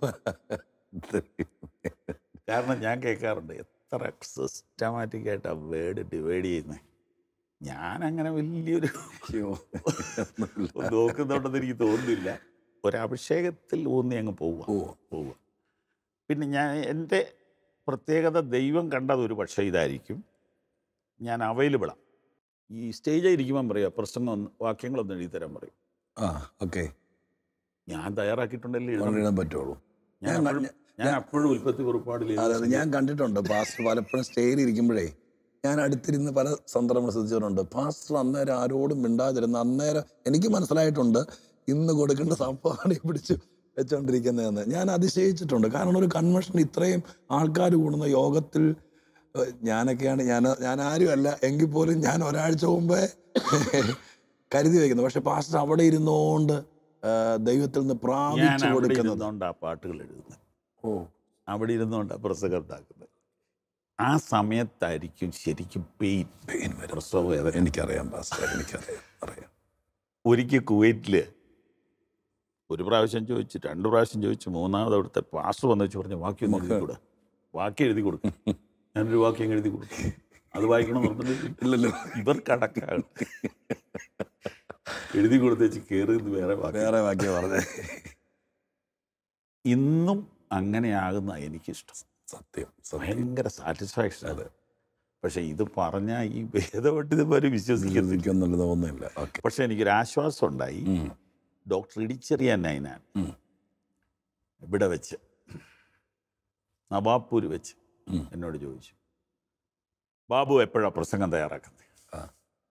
കാരണം ഞാൻ കേൾക്കാറുണ്ട് എത്ര സിസ്റ്റമാറ്റിക് ആയിട്ട് ആ വേർഡ് ഡിവൈഡ് ചെയ്യുന്നത് ഞാൻ അങ്ങനെ വലിയൊരു അയ്യോ നോക്കുന്നുണ്ടെന്ന് എനിക്ക് തോന്നുന്നില്ല ഒരഭിഷേകത്തിൽ ഊന്നി അങ്ങ് പോവുക ഓ പോവുക പിന്നെ ഞാൻ എൻ്റെ പ്രത്യേകത ദൈവം കണ്ടത് ഒരു പക്ഷേ ഇതായിരിക്കും ഞാൻ അവൈലബിളാണ് ഈ സ്റ്റേജിൽ ഇരിക്കുമ്പം പറയുക പ്രസംഗം ഒന്ന് വാക്യങ്ങളൊന്നും എഴുതി തരാൻ പറയും ആ ഓക്കെ ഞാൻ തയ്യാറാക്കിയിട്ടുണ്ടല്ലേ എഴുതണം. എഴുതാൻ പറ്റുള്ളൂ ഞാൻ ഞാൻ- അപ്പോഴും- ഞാൻ അപ്പോഴും ഉൽപ്പത്തി കുറിപ്പാടിൽ എഴുതി അതായത് ഞാൻ കണ്ടിട്ടുണ്ട് പാസ്റ്റർ പലപ്പോഴും സ്റ്റേജിൽ ഇരിക്കുമ്പോഴേ ഞാൻ അടുത്തിരുന്ന് പല സന്ദർഭങ്ങൾ ശ്രദ്ധിച്ചിട്ടുണ്ട് പാസ്റ്റർ അന്നേരം ആരോടും മിണ്ടാതിരുന്ന അന്നേരം എനിക്ക് മനസ്സിലായിട്ടുണ്ട് ഇന്ന് കൊടുക്കേണ്ട സംഭവമാണ് ഈ പിടിച്ച് വെച്ചോണ്ടിരിക്കുന്നതെന്ന് ഞാൻ അതിശയിച്ചിട്ടുണ്ട് കാരണം ഒരു കൺവെൻഷൻ ഇത്രയും ആൾക്കാർ കൂടുന്ന യോഗത്തിൽ ഏഹ്, ഞാനൊക്കെയാണ് ഞാൻ ഞാൻ ആരുമല്ല എങ്കിൽ പോലും ഞാൻ ഒരാഴ്ച മുമ്പേ കരുതി വയ്ക്കുന്നത് പക്ഷെ പാസ്റ്റർ അവിടെ ഇരുന്നുകൊണ്ട് ഏഹ്, ദൈവത്തിൽ നിന്ന് ഞാൻ പ്രാപിച്ചു അവിടെ കൊടുക്കുന്നത് ഇരുന്നുകൊണ്ട് ആ പാട്ടുകൾ എഴുതുന്നത് ഓ അവിടെ ഇരുന്നുകൊണ്ട് ആ പ്രസംഗം ഉണ്ടാക്കുന്നത് ആ സമയത്തായിരിക്കും ശരിക്കും പെയിൻ പെയിൻ വരും പ്രസവ വേദന എനിക്കറിയാം പാസ്റ്റർ എനിക്കറിയാം അറിയാം ഒരിക്കൽ കുവൈറ്റിൽ ഒരു പ്രാവശ്യം ചോദിച്ചു രണ്ട് പ്രാവശ്യം ചോദിച്ചു മൂന്നാമത് അവിടുത്തെ പാസ്റ്റർ വന്ന് വെച്ച് പറഞ്ഞു വാക്യം ഒന്ന് എഴുതി കൂടെ വാക്യം എഴുതി കൊടുക്കും ഞാനൊരു വാക്യം എഴുതി കൊടുക്കും അത് വായിക്കണം നിർബന്ധിച്ചു ഇല്ലല്ലോ ഇവർക്കടക്കാണ് എഴുതി കൊടുത്ത് വെച്ച് കയറി നിന്ന് വേറെ വാക്യം വേറെ വാക്യം പറഞ്ഞേ ഇന്നും അങ്ങനെയാകുന്ന എനിക്കിഷ്ടം സത്യം സത്യം ഭയങ്കര സാറ്റിസ്ഫാക്ഷൻ അത് പക്ഷെ ഇത് പറഞ്ഞാൽ ഈ ഭേദപണ്ഡിതന്മാർ വിശ്വസിക്കുന്നില്ല എനിക്കൊന്നുള്ളത് തോന്നുന്നില്ല ഓക്കെ പക്ഷെ എനിക്കൊരു ആശ്വാസം ഉണ്ടായി ഡോക്ടർ ഇടിച്ചെറിയാൻ നൈനാൻ ഉം. ഇവിടെ വെച്ച് നവാപ്പൂർ വെച്ച് ഉം. എന്നോട് ചോദിച്ചു ബാബു എപ്പോഴാണ് പ്രസംഗം തയ്യാറാക്കുന്നത് ആ.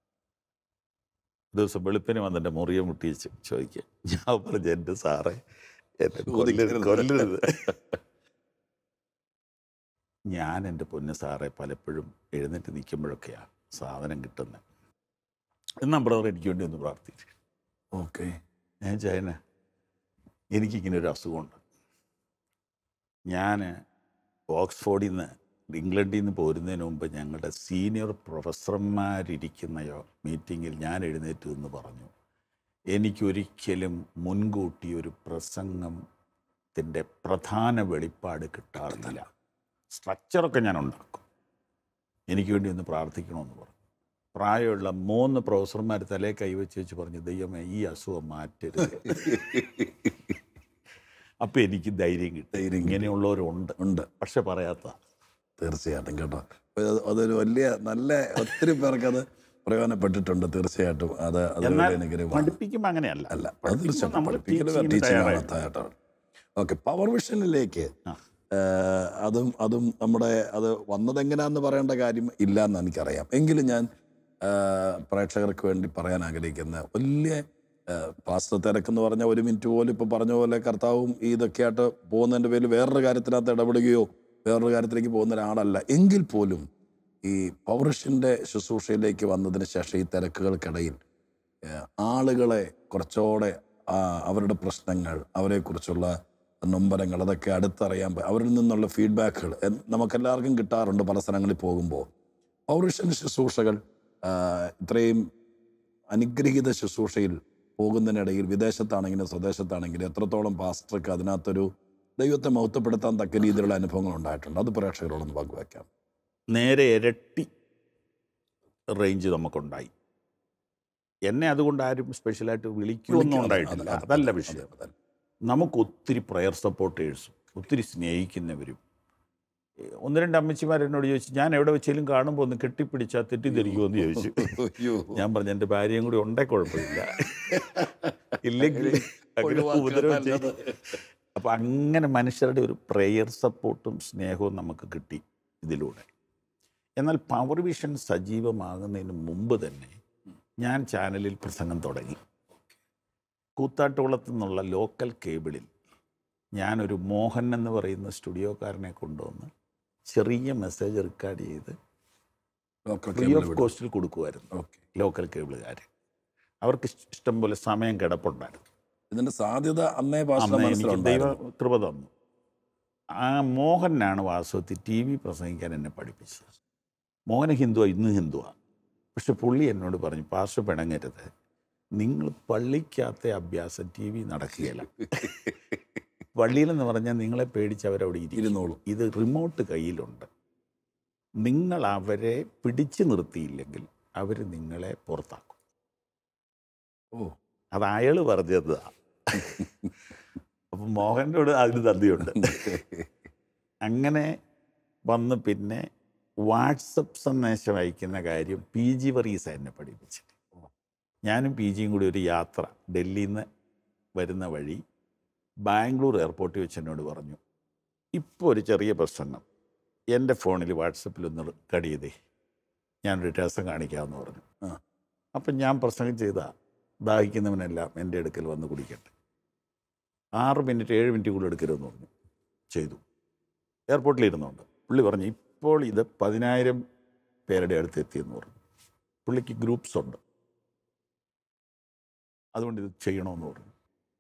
ഒരു ദിവസം വെളുപ്പിന് വന്ന് എൻ്റെ മുറിയെ മുട്ടിച്ച് ചോദിക്കുക ഞാൻ പറഞ്ഞു എൻ്റെ സാറേ എന്നെ ചോദിക്കരുത്. കൊല്ലരുത് കൊല്ലരുത് ഞാൻ എൻ്റെ പൊന്ന് സാറെ പലപ്പോഴും എഴുന്നേറ്റ് നിൽക്കുമ്പോഴൊക്കെയാണ് സാധനം കിട്ടുന്നത് എന്നാ ബ്രദർ എനിക്ക് വേണ്ടി ഒന്ന് പ്രാർത്ഥിച്ചു ഓക്കെ ഞാൻ ചൈന എനിക്കിങ്ങനെ ഒരു അസുഖമുണ്ട് ഞാൻ ഓക്സ്ഫോർഡിൽ നിന്ന് ഇംഗ്ലണ്ടിൽ നിന്ന് പോരുന്നതിന് മുമ്പ് ഞങ്ങളുടെ സീനിയർ പ്രൊഫസർമാരിരിക്കുന്ന യോ- മീറ്റിങ്ങിൽ ഞാൻ എഴുന്നേറ്റ് എന്ന് പറഞ്ഞു എനിക്കൊരിക്കലും മുൻകൂട്ടി ഒരു പ്രസംഗത്തിൻ്റെ പ്രധാന വെളിപ്പാട് കിട്ടാറില്ല സ്ട്രക്ചറൊക്കെ ഞാൻ ഉണ്ടാക്കും എനിക്ക് വേണ്ടി ഒന്ന് പ്രാർത്ഥിക്കണമെന്ന് പറഞ്ഞു പ്രായമുള്ള മൂന്ന് പ്രൊഫസർമാർ തലേ കൈവച്ച് വെച്ച് പറഞ്ഞു ദൈവമേ ഈ അസുഖം മാറ്റരുത് അപ്പം എനിക്ക് ധൈര്യം കിട്ടും ധൈര്യം കിട്ടി. ഇങ്ങനെയുള്ളവരുണ്ട് ഉണ്ട് പക്ഷെ പറയാത്ത തീർച്ചയായിട്ടും കേട്ടോ അപ്പൊ ഇത് അതൊരു വലിയ നല്ല ഒത്തിരി പേർക്ക് അത് പ്രയോജനപ്പെട്ടിട്ടുണ്ട് തീർച്ചയായിട്ടും അത് എന്നാൽ അതൊരു അനുഗ്രഹമാണ് പഠിപ്പിക്കുമ്പോൾ അങ്ങനെയല്ല അല്ല അത് പഠിപ്പിക്കുമ്പോൾ തീർച്ചയായിട്ടും നമ്മൾ പഠിപ്പിക്കൽ teaching ന് ടീച്ചിങ് തയ്യാറായി. ഓക്കെ പവർ വിഷനിലേക്ക് ആ. ഏഹ്, അതും അതും നമ്മുടെ അത് വന്നത് എങ്ങനെയാന്ന് പറയേണ്ട കാര്യം ഇല്ല എന്ന് എനിക്കറിയാം എങ്കിലും ഞാൻ ഏഹ്, പ്രേക്ഷകർക്ക് വേണ്ടി പറയാൻ ആഗ്രഹിക്കുന്ന വലിയ ഏഹ്, പാസ്റ്റർ തിരക്കെന്ന് പറഞ്ഞാൽ ഒരു മിനിറ്റ് പോലും ഇപ്പോൾ പറഞ്ഞ പോലെ കർത്താവും ഈ ഇതൊക്കെയായിട്ട് പോകുന്നതിൻ്റെ പേരിൽ വേറൊരു കാര്യത്തിനകത്ത് ഇടപെടുകയോ വേറൊരു കാര്യത്തിലേക്ക് പോകുന്ന ഒരാളല്ല എങ്കിൽ പോലും ഈ പൗരുഷൻ്റെ ശുശ്രൂഷയിലേക്ക് വന്നതിന് ശേഷം ഈ തിരക്കുകൾക്കിടയിൽ ഏഹ്, ആളുകളെ കുറച്ചുകൂടെ ആ, അവരുടെ പ്രശ്നങ്ങൾ അവരെക്കുറിച്ചുള്ള നൊമ്പരങ്ങൾ അതൊക്കെ അടുത്തറിയാൻ പ- അവരിൽ നിന്നുള്ള ഫീഡ്ബാക്കുകൾ നമുക്കെല്ലാവർക്കും കിട്ടാറുണ്ട് പല സ്ഥലങ്ങളിൽ പോകുമ്പോൾ പൗരുഷൻ ശുശ്രൂഷകൾ ആ, ഇത്രയും അനുഗ്രഹീത ശുശ്രൂഷയിൽ പോകുന്നതിനിടയിൽ വിദേശത്താണെങ്കിലും സ്വദേശത്താണെങ്കിലും എത്രത്തോളം പാസ്റ്റർക്ക് അതിനകത്തൊരു ദൈവത്തെ മഹത്വപ്പെടുത്താൻ തക്ക രീതിയിലുള്ള അനുഭവങ്ങൾ ഉണ്ടായിട്ടുണ്ട് അത് പ്രേക്ഷകരോടൊന്ന് പങ്കുവയ്ക്കാം നേരെ ഇരട്ടി റേഞ്ച് നമുക്കുണ്ടായി എന്നെ അതുകൊണ്ട് ആരും സ്പെഷ്യലായിട്ട് വിളിക്കുകയൊന്നും ഉണ്ടായിട്ടില്ല അത് അതല്ല അതെ, വിഷയം അതെ. നമുക്ക് ഒത്തിരി പ്രയർ സപ്പോർട്ടേഴ്സും ഒത്തിരി സ്നേഹിക്കുന്നവരും ഏ, ഒന്ന് രണ്ട് അമ്മച്ചിമാർ എന്നോട് ചോദിച്ചു ഞാൻ എവിടെ വെച്ചാലും കാണുമ്പോൾ ഒന്ന് കെട്ടിപ്പിടിച്ചാൽ തെറ്റിദ്ധരിക്കുമോ എന്ന് ചോദിച്ചു അയ്യോ. ഞാൻ പറഞ്ഞു എൻ്റെ ഭാര്യയും കൂടി ഉണ്ടേ കുഴപ്പമില്ല ഇല്ലെങ്കിൽ അങ്ങനെ ഒഴിവാക്കുക ഉപദ്രവം നല്ലത്. ചെയ്യും അപ്പം അങ്ങനെ മനുഷ്യരുടെ ഒരു പ്രെയർ സപ്പോർട്ടും സ്നേഹവും നമുക്ക് കിട്ടി ഇതിലൂടെ എന്നാൽ പവർ വിഷൻ സജീവമാകുന്നതിന് മുമ്പ് തന്നെ ഞാൻ ചാനലിൽ പ്രസംഗം തുടങ്ങി കൂത്താട്ടുകുളത്തു നിന്നുള്ള ലോക്കൽ കേബിളിൽ ഞാനൊരു മോഹൻ എന്ന് പറയുന്ന സ്റ്റുഡിയോക്കാരനെ കൊണ്ടുവന്ന് ചെറിയ മെസ്സേജ് റെക്കോർഡ് ചെയ്ത് ലോക്കൽ ഫ്രീ കേബിൾ ഓഫ് വിടും. കോസ്റ്റിൽ കൊടുക്കുമായിരുന്നു ഓക്കെ ലോക്കൽ കേബിളുകാർ അവർക്ക് ഇഷ്- ഇഷ്ടം പോലെ സമയം കിടപ്പുണ്ടായിരുന്നു ഇതിന്റെ സാധ്യത അന്നേ പാസ്റ്റർ അന്ന് എനിക്ക് ദൈവ മനസ്സിലുണ്ടായിരുന്നു കൃപ തന്നു ആ മോഹനാണ് വാസ്തവത്തിൽ ടി വി പ്രസംഗിക്കാൻ എന്നെ പഠിപ്പിച്ചത് മോഹന ഹിന്ദുവാ ഇന്ന് ഹിന്ദുവാ പക്ഷെ പുള്ളി എന്നോട് പറഞ്ഞു പാർശ്വ പിണങ്ങരുത് നിങ്ങൾ പള്ളിക്കകത്തെ അഭ്യാസം ടി വി നടക്കുകയില്ല പള്ളിയിലെന്ന് പറഞ്ഞാൽ നിങ്ങളെ പേടിച്ച് അവരവിടെ ഇരിക്കും ഇരുന്നോളും ഇത് റിമോട്ട് കയ്യിലുണ്ട് നിങ്ങൾ അവരെ പിടിച്ചു നിർത്തിയില്ലെങ്കിൽ അവർ നിങ്ങളെ പുറത്താക്കും ഓ അത് അയാൾ പറഞ്ഞതാ അപ്പം മോഹനോട് അതിന് നന്ദിയുണ്ട് അങ്ങനെ വന്ന് പിന്നെ വാട്സപ്പ് സന്ദേശം അയക്കുന്ന കാര്യം പി ജി വർഗീസ് എന്നെ പഠിപ്പിച്ചത് ഞാനും പി ജിയും കൂടി ഒരു യാത്ര ഡൽഹിയിൽ നിന്ന് വരുന്ന വഴി ബാംഗ്ലൂർ എയർപോർട്ടിൽ വെച്ച് എന്നോട് പറഞ്ഞു ഇപ്പോൾ ഒരു ചെറിയ പ്രസംഗം എൻ്റെ ഫോണിൽ വാട്സപ്പിൽ ഒന്ന് കടി ചെയ്തേ ഞാനൊരു രസം കാണിക്കാമെന്ന് പറഞ്ഞു ആ. അപ്പം ഞാൻ പ്രസംഗം ചെയ്ത ദാഹിക്കുന്നവനെല്ലാം എൻ്റെ അടുക്കൽ വന്ന് കുടിക്കട്ടെ ആറ് മിനിറ്റ് ഏഴ് മിനിറ്റ് കൂടെ എടുക്കരുതെന്ന് പറഞ്ഞു ചെയ്തു എയർപോർട്ടിൽ ഇരുന്നുണ്ട് പുള്ളി പറഞ്ഞു ഇപ്പോൾ ഇത് പതിനായിരം പേരുടെ അടുത്ത് എത്തിയെന്ന് പറഞ്ഞു പുള്ളിക്ക് ഗ്രൂപ്പ്സ് ഉണ്ട് അതുകൊണ്ട് ഇത് ചെയ്യണമെന്ന് പറഞ്ഞു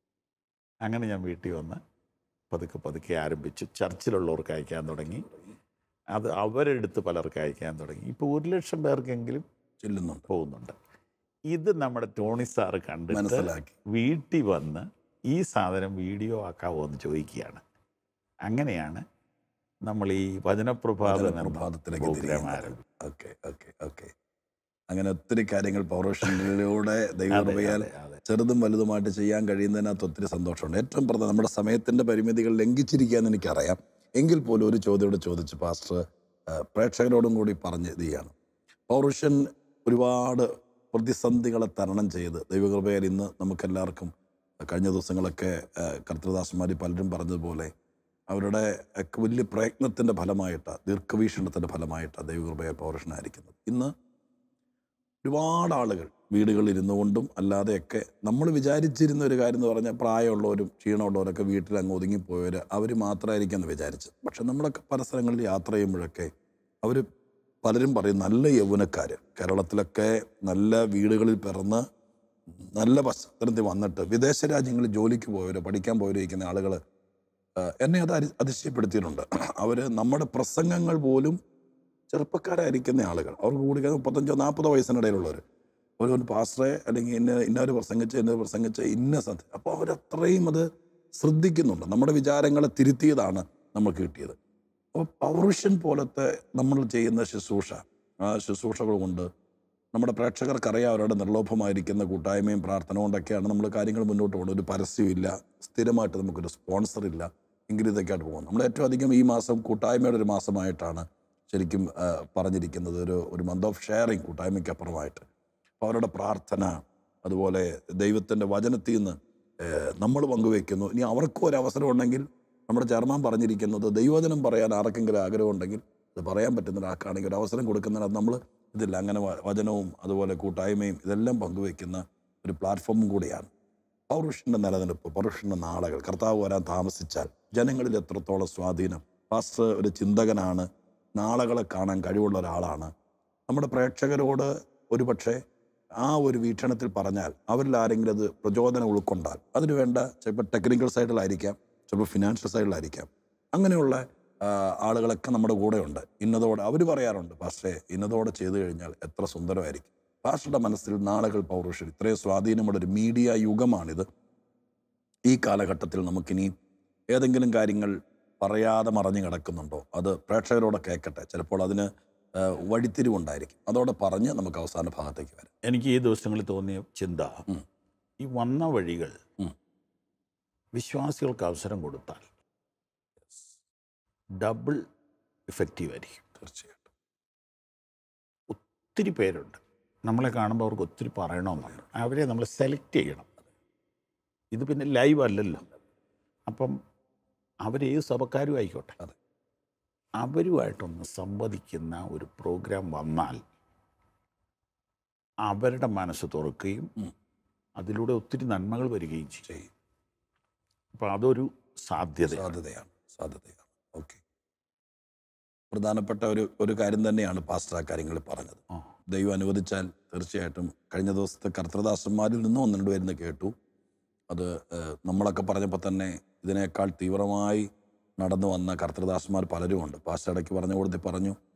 അങ്ങനെ ഞാൻ വീട്ടിൽ വന്ന് പതുക്കെ പതുക്കെ ആരംഭിച്ചു ചർച്ചിലുള്ളവർക്ക് അയക്കാൻ തുടങ്ങി അത് അവരെടുത്ത് പലർക്ക് അയക്കാൻ തുടങ്ങി ഇപ്പോൾ ഒരു ലക്ഷം പേർക്കെങ്കിലും ചെല്ലുന്നുണ്ട് പോകുന്നുണ്ട് ഇത് നമ്മുടെ ടോണി സാറ് കണ്ടിട്ട് മനസ്സിലാക്കി വീട്ടിൽ വന്ന് ഈ സാധനം വീഡിയോ ആക്കാവോ എന്ന് ചോദിക്കുകയാണ് അങ്ങനെയാണ് നമ്മൾ ഈ വചനപ്രഭാതം എന്ന പ്രഭാതത്തിലേക്ക് പ്രോഗ്രാം തിരിയുന്നത്. ആരംഭിച്ചത് ഓക്കെ ഓക്കെ ഓക്കെ അങ്ങനെ ഒത്തിരി കാര്യങ്ങൾ പൗരോഷനിലൂടെ ദൈവകൃപയാൽ അതെ, അതെ. ചെറുതും വലുതുമായിട്ട് ചെയ്യാൻ കഴിയുന്നതിനകത്ത് ഒത്തിരി സന്തോഷമുണ്ട് ഏറ്റവും പ്രധാനം നമ്മുടെ സമയത്തിൻ്റെ പരിമിതികൾ ലംഘിച്ചിരിക്കുകയെന്ന് എനിക്കറിയാം എങ്കിൽ പോലും ഒരു ചോദ്യോട് ചോദിച്ച് പാസ്റ്റർ ആ, പ്രേക്ഷകരോടും കൂടി പറഞ്ഞ് ഇത് ചെയ്യാണ് പൗരുഷൻ ഒരുപാട് പ്രതിസന്ധികളെ തരണം ചെയ്ത് ദൈവകൃപയാൽ ഇന്ന് നമുക്കെല്ലാവർക്കും കഴിഞ്ഞ ദിവസങ്ങളൊക്കെ ആ, കർത്തൃദാസന്മാർ പലരും പറഞ്ഞതുപോലെ അവരുടെ ഒക്കെ വലിയ പ്രയത്നത്തിൻ്റെ ഫലമായിട്ടാണ് ദീർഘവീക്ഷണത്തിൻ്റെ ഫലമായിട്ടാണ് ദൈവകൃപയാൽ പൗരുഷനായിരിക്കുന്നത് ഇന്ന് ഒരുപാട് ആളുകൾ വീടുകളിൽ ഇരുന്നു കൊണ്ടും അല്ലാതെയൊക്കെ നമ്മൾ വിചാരിച്ചിരുന്ന ഒരു കാര്യം എന്ന് പറഞ്ഞാൽ പ്രായമുള്ളവരും ക്ഷീണമുള്ളവരൊക്കെ വീട്ടിൽ അങ്ങ് ഒതുങ്ങിപ്പോയവർ അവർ മാത്രമായിരിക്കും എന്ന് വിചാരിച്ചത് പക്ഷെ നമ്മളൊക്കെ പല സ്ഥലങ്ങളിൽ യാത്ര ചെയ്യുമ്പോഴൊക്കെ അവർ പലരും പറയും നല്ല യൗവനക്കാർ കേരളത്തിലൊക്കെ നല്ല വീടുകളിൽ പിറന്ന് നല്ല പശ്ചാത്തലത്തിൽ വന്നിട്ട് വിദേശ രാജ്യങ്ങളിൽ ജോലിക്ക് പോയവർ പഠിക്കാൻ പോയിരിക്കുന്ന ആളുകൾ എന്നെ അത് അരി- അതിശയപ്പെടുത്തിയിട്ടുണ്ട് അവർ നമ്മുടെ പ്രസംഗങ്ങൾ പോലും ചെറുപ്പക്കാരായിരിക്കുന്ന ആളുകൾ അവർക്ക് കൂടി മുപ്പത്തഞ്ചോ നാൽപ്പതോ വയസ്സിനിടയിലുള്ളവർ ഒരു ഒരു പാസ്റ്ററെ അല്ലെങ്കിൽ ഇന്ന ഇന്നവർ പ്രസംഗിച്ച് ഇന്ന പ്രസംഗിച്ച് ഇന്ന സത്യ അപ്പോൾ അവരത്രയും അത് ശ്രദ്ധിക്കുന്നുണ്ട് നമ്മുടെ വിചാരങ്ങളെ തിരുത്തിയതാണ് നമുക്ക് കിട്ടിയത് അപ്പോൾ പൗരുഷൻ പോലത്തെ നമ്മൾ ചെയ്യുന്ന ശുശ്രൂഷ ആ ശുശ്രൂഷകൾ കൊണ്ട് നമ്മുടെ പ്രേക്ഷകർക്കറിയാം അവരുടെ നിർലോഭമായിരിക്കുന്ന കൂട്ടായ്മയും പ്രാർത്ഥന കൊണ്ടൊക്കെയാണ് നമ്മൾ കാര്യങ്ങൾ മുന്നോട്ട് പോകുന്നത് ഒരു പരസ്യമില്ല സ്ഥിരമായിട്ട് നമുക്കൊരു സ്പോൺസർ ഇല്ല എങ്കിലും ഇതൊക്കെയായിട്ട് പോകുന്നത് നമ്മൾ ഏറ്റവും അധികം ഈ മാസം കൂട്ടായ്മയുടെ ഒരു മാസമായിട്ടാണ് ശരിക്കും ആ, പറഞ്ഞിരിക്കുന്നത് ഒരു ഒരു മന്ത് ഓഫ് ഷെയറിങ് കൂട്ടായ്മയ്ക്ക് അപ്പുറമായിട്ട് അപ്പോൾ അവരുടെ പ്രാർത്ഥന അതുപോലെ ദൈവത്തിൻ്റെ വചനത്തിൽ നിന്ന് നമ്മൾ പങ്കുവെക്കുന്നു ഇനി അവർക്കും ഒരു അവസരം ഉണ്ടെങ്കിൽ നമ്മുടെ ചെയർമാൻ പറഞ്ഞിരിക്കുന്നത് ദൈവവചനം പറയാൻ ആർക്കെങ്കിലും ആഗ്രഹമുണ്ടെങ്കിൽ അത് പറയാൻ പറ്റുന്ന ഒരാൾക്കാണെങ്കിൽ ഒരു അവസരം കൊടുക്കുന്നതിനകത്ത് നമ്മൾ ഇതില്ല അങ്ങനെ വ- വചനവും അതുപോലെ കൂട്ടായ്മയും ഇതെല്ലാം പങ്കുവെക്കുന്ന ഒരു പ്ലാറ്റ്ഫോമും കൂടിയാണ് പൗരുഷൻ്റെ നിലനിൽപ്പ് പൗരുഷൻ്റെ നാളുകൾ കർത്താവ് വരാൻ താമസിച്ചാൽ ജനങ്ങളിൽ എത്രത്തോളം സ്വാധീനം പാസ്റ്റർ ഒരു ചിന്തകനാണ് നാളകളെ കാണാൻ കഴിവുള്ള ഒരാളാണ് നമ്മുടെ പ്രേക്ഷകരോട് ഒരുപക്ഷെ ആ ഒരു വീക്ഷണത്തിൽ പറഞ്ഞാൽ അവരിൽ ആരെങ്കിലും അത് പ്രചോദനം ഉൾക്കൊണ്ടാൽ അതിന് വേണ്ട ചിലപ്പോൾ ടെക്നിക്കൽ സൈഡിലായിരിക്കാം ചിലപ്പോൾ ഫിനാൻഷ്യൽ സൈഡിലായിരിക്കാം അങ്ങനെയുള്ള ആ, ആളുകളൊക്കെ നമ്മുടെ കൂടെയുണ്ട് ഇന്നതോടെ അവർ പറയാറുണ്ട് പക്ഷേ ഇന്നതോടെ ചെയ്തു കഴിഞ്ഞാൽ എത്ര സുന്ദരമായിരിക്കും പാസ്റ്ററുടെ മനസ്സിൽ നാളുകൾ പൗരുഷൻ ഇത്രയും സ്വാധീനമുള്ള ഒരു മീഡിയ യുഗമാണിത് ഈ കാലഘട്ടത്തിൽ നമുക്കിനി ഏതെങ്കിലും കാര്യങ്ങൾ പറയാതെ മറഞ്ഞു കിടക്കുന്നുണ്ടോ അത് പ്രേക്ഷകരോടെ കേൾക്കട്ടെ ചിലപ്പോൾ അതിന് ആ, വഴിത്തിരിവുണ്ടായിരിക്കും അതോടെ പറഞ്ഞ് നമുക്ക് അവസാന ഭാഗത്തേക്ക് വരാം എനിക്ക് ഈ ദിവസങ്ങളിൽ തോന്നിയ ചിന്ത ഉം. ഈ വന്ന വഴികൾ ഉം. വിശ്വാസികൾക്ക് അവസരം കൊടുത്താൽ ഡബിൾ ഇഫക്റ്റീവ് ആയിരിക്കും തീർച്ചയായിട്ടും ഒത്തിരി പേരുണ്ട് നമ്മളെ കാണുമ്പോൾ അവർക്ക് ഒത്തിരി പറയണമെന്നുണ്ട് അവരെ നമ്മൾ സെലക്ട് ചെയ്യണം ഇത് പിന്നെ ലൈവ് അല്ലല്ലോ അപ്പം അവരേത് സഭക്കാരും ആയിക്കോട്ടെ അതെ. അവരുമായിട്ടൊന്ന് സംവദിക്കുന്ന ഒരു പ്രോഗ്രാം വന്നാൽ അവരുടെ മനസ്സ് തുറക്കുകയും ഉം. അതിലൂടെ ഒത്തിരി നന്മകൾ വരികയും ചെയ്യും ചെയ്യും അപ്പം അതൊരു സാധ്യത സാധ്യതയാണ് സാധ്യതയാണ് ഓക്കെ പ്രധാനപ്പെട്ട ഒരു ഒരു കാര്യം തന്നെയാണ് പാസ്റ്റർ ആ കാര്യങ്ങൾ പറഞ്ഞത് ആ. ദൈവം അനുവദിച്ചാൽ തീർച്ചയായിട്ടും കഴിഞ്ഞ ദിവസത്തെ കർത്തൃദാസന്മാരിൽ നിന്നും ഒന്ന് രണ്ട് പേരുന്ന് കേട്ടു അത് ഏഹ്, നമ്മളൊക്കെ പറഞ്ഞപ്പോൾ തന്നെ ഇതിനേക്കാൾ തീവ്രമായി നടന്നു വന്ന കർത്തൃദാസന്മാർ പലരും ഉണ്ട് പാസ്റ്റർ ഇടയ്ക്ക് പറഞ്ഞ കൂടത്തിൽ പറഞ്ഞു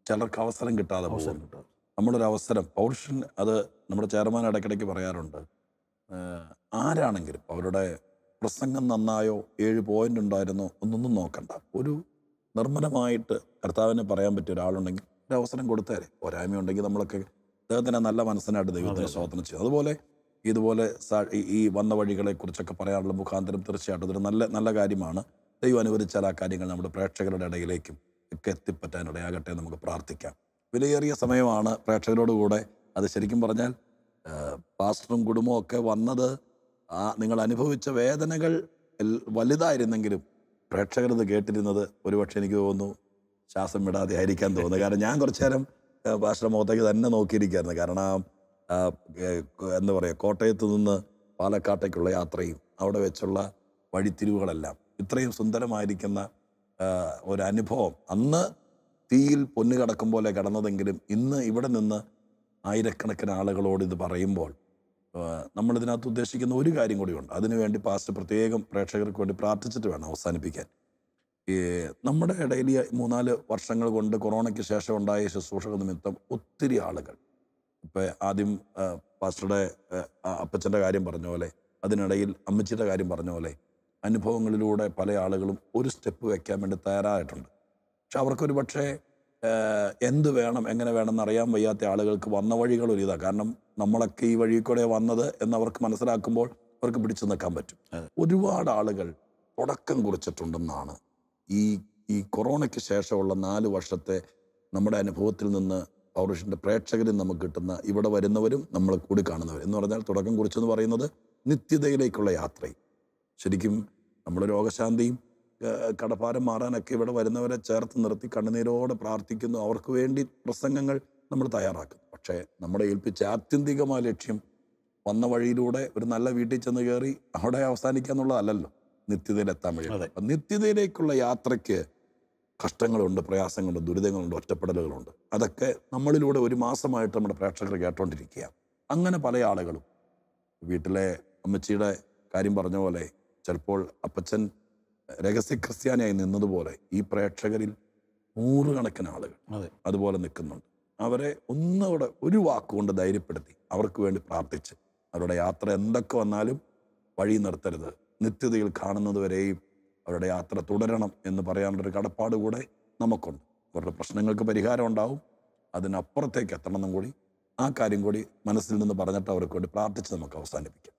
ചിലർക്ക് അവസരം കിട്ടാതെ പോകും നമ്മളൊരു അവസരം പൗരുഷൻ അത് നമ്മുടെ ചെയർമാൻ ഇടയ്ക്കിടയ്ക്ക് പറയാറുണ്ട് ഏഹ് ആരാണെങ്കിലും അവരുടെ പ്രസംഗം നന്നായോ ഏഴ് പോയിന്റ് ഉണ്ടായിരുന്നോ ഒന്നൊന്നും നോക്കണ്ട ഒരു നിർമ്മലമായിട്ട് കർത്താവിനെ പറയാൻ പറ്റിയ ഒരാളുണ്ടെങ്കിൽ ഒരു അവസരം കൊടുത്തേരെ പോരായ്മ ഉണ്ടെങ്കിൽ നമ്മളൊക്കെ അദ്ദേഹത്തിൻ്റെ നല്ല മനസ്സിനായിട്ട് ദൈവത്തിന് സ്വാതന്ത്ര്യം ചെയ്യും അതുപോലെ ഇതുപോലെ സാ- ഈ- ഈ വന്ന വഴികളെ കുറിച്ചൊക്കെ പറയാനുള്ള മുഖാന്തരം തീർച്ചയായിട്ടും ഇതൊരു നല്ല നല്ല കാര്യമാണ് ദൈവം അനുവദിച്ചാൽ ആ കാര്യങ്ങൾ നമ്മുടെ പ്രേക്ഷകരുടെ ഇടയിലേക്കും ഒക്കെ എത്തിപ്പറ്റാനിടയാകട്ടെ എന്ന് നമുക്ക് പ്രാർത്ഥിക്കാം വിലയേറിയ സമയമാണ് പ്രേക്ഷകരോടുകൂടെ അത് ശരിക്കും പറഞ്ഞാൽ ആ, പാസ്റ്ററും കുടുംബവും ഒക്കെ വന്നത് ആ നിങ്ങൾ അനുഭവിച്ച വേദനകൾ എൽ- വലുതായിരുന്നെങ്കിലും പ്രേക്ഷകരത് കേട്ടിരുന്നത് ഒരുപക്ഷെ എനിക്ക് തോന്നുന്നു ശ്വാസം വിടാതെ ആയിരിക്കാൻ തോന്നുന്നു കാരണം ഞാൻ കുറച്ചു നേരം ആ, പാസ്റ്ററുടെ മുഖത്തേക്ക് തന്നെ നോക്കിയിരിക്കുകയായിരുന്നു കാരണം ആ, ആ, ഏ, എന്താ പറയുക കോട്ടയത്ത് നിന്ന് പാലക്കാട്ടേക്കുള്ള യാത്രയും അവിടെ വെച്ചുള്ള വഴിത്തിരിവുകളെല്ലാം ഇത്രയും സുന്ദരമായിരിക്കുന്ന ആ, ഒരു അനുഭവം അന്ന് തീയിൽ പൊന്നു കടക്കും പോലെ കടന്നതെങ്കിലും ഇന്ന് ഇവിടെ നിന്ന് ആയിരക്കണക്കിന് ആളുകളോട് ഇത് പറയുമ്പോൾ ആ, നമ്മളിതിനകത്ത് ഉദ്ദേശിക്കുന്ന ഒരു കാര്യം കൂടിയുണ്ട് അതിനുവേണ്ടി പാസ്റ്റ് പ്രത്യേകം പ്രേക്ഷകർക്ക് വേണ്ടി പ്രാർത്ഥിച്ചിട്ട് വേണം അവസാനിപ്പിക്കാൻ ഈ നമ്മുടെ ഇടയിൽ ഈ മൂന്നാല് വർഷങ്ങൾ കൊണ്ട് കൊറോണയ്ക്ക് ശേഷം ഉണ്ടായ ശുശ്രൂഷകൾ നിമിത്തം ഒത്തിരി ആളുകൾ ഇപ്പം ആദ്യം ആ, പാസ്റ്ററുടെ ആ, അപ്പച്ചൻ്റെ കാര്യം പറഞ്ഞ പോലെ അതിനിടയിൽ അമ്മച്ചിയുടെ കാര്യം പറഞ്ഞ പോലെ അനുഭവങ്ങളിലൂടെ പല ആളുകളും ഒരു സ്റ്റെപ്പ് വെക്കാൻ വേണ്ടി തയ്യാറായിട്ടുണ്ട് പക്ഷെ അവർക്കൊരു പക്ഷേ ഏഹ്, എന്ത് വേണം എങ്ങനെ വേണം എന്നറിയാൻ വയ്യാത്ത ആളുകൾക്ക് വന്ന വഴികൾ ഒരു ഇതാണ് കാരണം നമ്മളൊക്കെ ഈ വഴി കൂടെ വന്നത് എന്നവർക്ക് മനസ്സിലാക്കുമ്പോൾ അവർക്ക് പിടിച്ചു നിൽക്കാൻ പറ്റും അതെ. ഒരുപാട് ആളുകൾ തുടക്കം കുറിച്ചിട്ടുണ്ടെന്നാണ് ഈ ഈ കൊറോണയ്ക്ക് ശേഷമുള്ള നാല് വർഷത്തെ നമ്മുടെ അനുഭവത്തിൽ നിന്ന് പൗരുഷൻ്റെ പ്രേക്ഷകരിൽ നമുക്ക് കിട്ടുന്ന ഇവിടെ വരുന്നവരും നമ്മൾ കൂടി കാണുന്നവർ എന്ന് പറഞ്ഞാൽ തുടക്കം കുറിച്ചെന്ന് പറയുന്നത് നിത്യതയിലേക്കുള്ള യാത്രയും ശരിക്കും നമ്മൾ രോഗശാന്തിയും ഏഹ്, കടഭാരം മാറാനൊക്കെ ഇവിടെ വരുന്നവരെ ചേർത്ത് നിർത്തി കണ്ണുനീരോടെ പ്രാർത്ഥിക്കുന്നു അവർക്ക് വേണ്ടി പ്രസംഗങ്ങൾ നമ്മൾ തയ്യാറാക്കുന്നു പക്ഷേ നമ്മളെ ഏൽപ്പിച്ച ആത്യന്തികമായ ലക്ഷ്യം വന്ന വഴിയിലൂടെ ഒരു നല്ല വീട്ടിൽ ചെന്ന് കയറി അവിടെ അവസാനിക്കുക എന്നുള്ളതല്ലല്ലോ നിത്യതയിലെത്താൻ വഴി അതെ. അപ്പം നിത്യതയിലേക്കുള്ള യാത്രയ്ക്ക് കഷ്ടങ്ങളുണ്ട് പ്രയാസങ്ങളുണ്ട് ദുരിതങ്ങളുണ്ട് ഒറ്റപ്പെടലുകളുണ്ട് അതൊക്കെ നമ്മളിലൂടെ ഒരു മാസമായിട്ട് നമ്മുടെ പ്രേക്ഷകർ കേട്ടോണ്ടിരിക്കുക അങ്ങനെ പല ആളുകളും വീട്ടിലെ അമ്മച്ചിയുടെ കാര്യം പറഞ്ഞ പോലെ ചിലപ്പോൾ അപ്പച്ചൻ രഹസ്യ ക്രിസ്ത്യാനിയായി നിന്നതുപോലെ ഈ പ്രേക്ഷകരിൽ നൂറുകണക്കിന് ആളുകൾ അതെ അതുപോലെ നിൽക്കുന്നുണ്ട് അവരെ ഒന്നുകൂടെ ഒരു വാക്കുകൊണ്ട് ധൈര്യപ്പെടുത്തി അവർക്ക് വേണ്ടി പ്രാർത്ഥിച്ച് അവരുടെ യാത്ര എന്തൊക്കെ വന്നാലും വഴി നിർത്തരുത് നിത്യതയിൽ കാണുന്നത് വരെയും അവരുടെ യാത്ര തുടരണം എന്ന് പറയാനുള്ളൊരു കടപ്പാട് കൂടെ നമുക്കുണ്ട് അവരുടെ പ്രശ്നങ്ങൾക്ക് പരിഹാരം ഉണ്ടാവും അതിനപ്പുറത്തേക്ക് എത്തണമെന്നും കൂടി ആ കാര്യം കൂടി മനസ്സിൽ നിന്ന് പറഞ്ഞിട്ട് അവർക്ക് വേണ്ടി പ്രാർത്ഥിച്ച് നമുക്ക് അവസാനിപ്പിക്കാം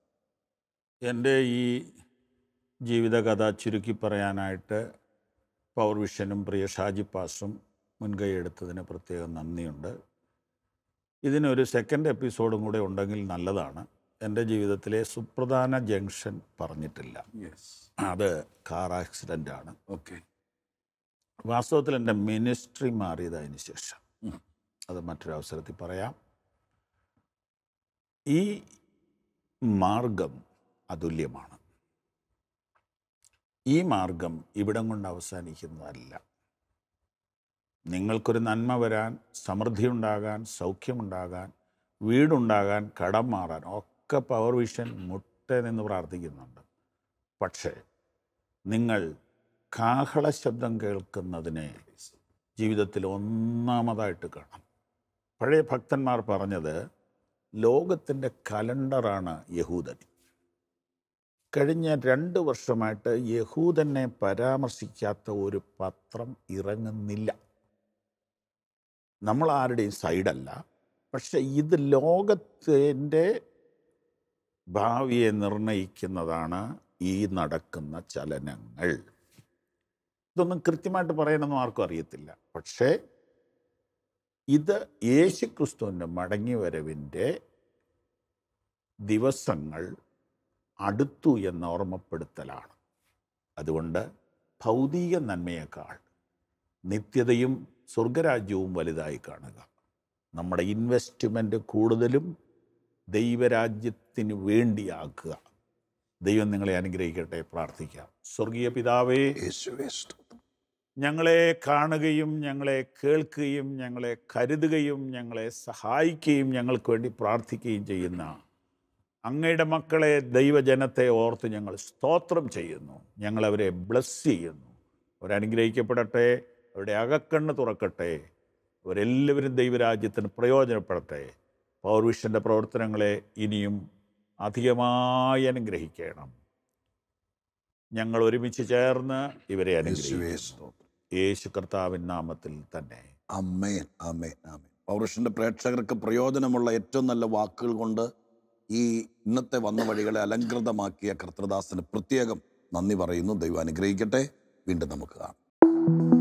എൻ്റെ ഈ ജീവിതകഥ ചുരുക്കി പറയാനായിട്ട് പവർ വിഷനും പ്രിയ ഷാജി പാസും മുൻകൈ എടുത്തതിന് പ്രത്യേകം നന്ദിയുണ്ട് ഇതിനൊരു സെക്കൻഡ് എപ്പിസോഡും കൂടെ ഉണ്ടെങ്കിൽ നല്ലതാണ് എൻ്റെ ജീവിതത്തിലെ സുപ്രധാന ജംഗ്ഷൻ പറഞ്ഞിട്ടില്ല അത് കാർ ആക്സിഡൻ്റ് ആണ് ഓക്കെ വാസ്തവത്തിൽ എൻ്റെ മിനിസ്ട്രി മാറിയത് അതിന് ശേഷം ഉം. അത് മറ്റൊരു അവസരത്തിൽ പറയാം ഈ മാർഗം അതുല്യമാണ് ഈ മാർഗം ഇവിടം കൊണ്ട് അവസാനിക്കുന്നതല്ല നിങ്ങൾക്കൊരു നന്മ വരാൻ സമൃദ്ധി ഉണ്ടാകാൻ സൗഖ്യമുണ്ടാകാൻ വീടുണ്ടാകാൻ കടം മാറാൻ ഒക്കെ പവർ വിഷൻ മുട്ട നിന്ന് പ്രാർത്ഥിക്കുന്നുണ്ട് പക്ഷേ നിങ്ങൾ കാഹള ശബ്ദം കേൾക്കുന്നതിനെ ജീവിതത്തിൽ ഒന്നാമതായിട്ട് കാണാം പഴയ ഭക്തന്മാർ പറഞ്ഞത് ലോകത്തിൻ്റെ കലണ്ടറാണ് യഹൂദൻ കഴിഞ്ഞ രണ്ട് വർഷമായിട്ട് യഹൂദനെ പരാമർശിക്കാത്ത ഒരു പത്രം ഇറങ്ങുന്നില്ല നമ്മൾ ആരുടെയും സൈഡല്ല പക്ഷെ ഇത് ലോകത്തിൻ്റെ ഭാവിയെ നിർണയിക്കുന്നതാണ് ഈ നടക്കുന്ന ചലനങ്ങൾ ഇതൊന്നും കൃത്യമായിട്ട് പറയാനൊന്നും ആർക്കും അറിയത്തില്ല പക്ഷേ ഇത് യേശുക്രിസ്തുവിൻ്റെ മടങ്ങിവരവിൻ്റെ ദിവസങ്ങൾ അടുത്തു എന്ന ഓർമ്മപ്പെടുത്തലാണ് അതുകൊണ്ട് ഭൗതിക നന്മയേക്കാൾ നിത്യതയും സ്വർഗരാജ്യവും വലുതായി കാണുക നമ്മുടെ ഇൻവെസ്റ്റ്മെൻറ്റ് കൂടുതലും ദൈവരാജ്യത്തിന് വേണ്ടിയാക്കുക ദൈവം നിങ്ങളെ അനുഗ്രഹിക്കട്ടെ പ്രാർത്ഥിക്കാം സ്വർഗീയ പിതാവേ യേശുവേ സ്തോത്രം. ഞങ്ങളെ കാണുകയും ഞങ്ങളെ കേൾക്കുകയും ഞങ്ങളെ കരുതുകയും ഞങ്ങളെ സഹായിക്കുകയും ഞങ്ങൾക്ക് വേണ്ടി പ്രാർത്ഥിക്കുകയും ചെയ്യുന്ന അങ്ങയുടെ മക്കളെ ദൈവജനത്തെ ഓർത്ത് ഞങ്ങൾ സ്തോത്രം ചെയ്യുന്നു ഞങ്ങളവരെ ബ്ലസ് ചെയ്യുന്നു അവരനുഗ്രഹിക്കപ്പെടട്ടെ അവരുടെ അകക്കണ്ണ് തുറക്കട്ടെ അവരെല്ലാവരും ദൈവരാജ്യത്തിന് പ്രയോജനപ്പെടട്ടെ പൗർവിഷൻ്റെ പ്രവർത്തനങ്ങളെ ഇനിയും അധികമായി അനുഗ്രഹിക്കണം ഞങ്ങൾ ഒരുമിച്ച് ചേർന്ന് ഇവരെ യേശുവേ അനുഗ്രഹിക്കുന്നു സ്തോത്രം. യേശു കർത്താവിൻ നാമത്തിൽ തന്നെ അമ്മേൻ അമ്മേൻ അമ്മേൻ പൗരുഷൻ്റെ പ്രേക്ഷകർക്ക് പ്രയോജനമുള്ള ഏറ്റവും നല്ല വാക്കുകൾ കൊണ്ട് ഈ ഇന്നത്തെ വന്ന വഴികളെ അലങ്കൃതമാക്കിയ കർത്തൃദാസന് പ്രത്യേകം നന്ദി പറയുന്നു ദൈവം അനുഗ്രഹിക്കട്ടെ വീണ്ടും നമുക്ക് കാണാം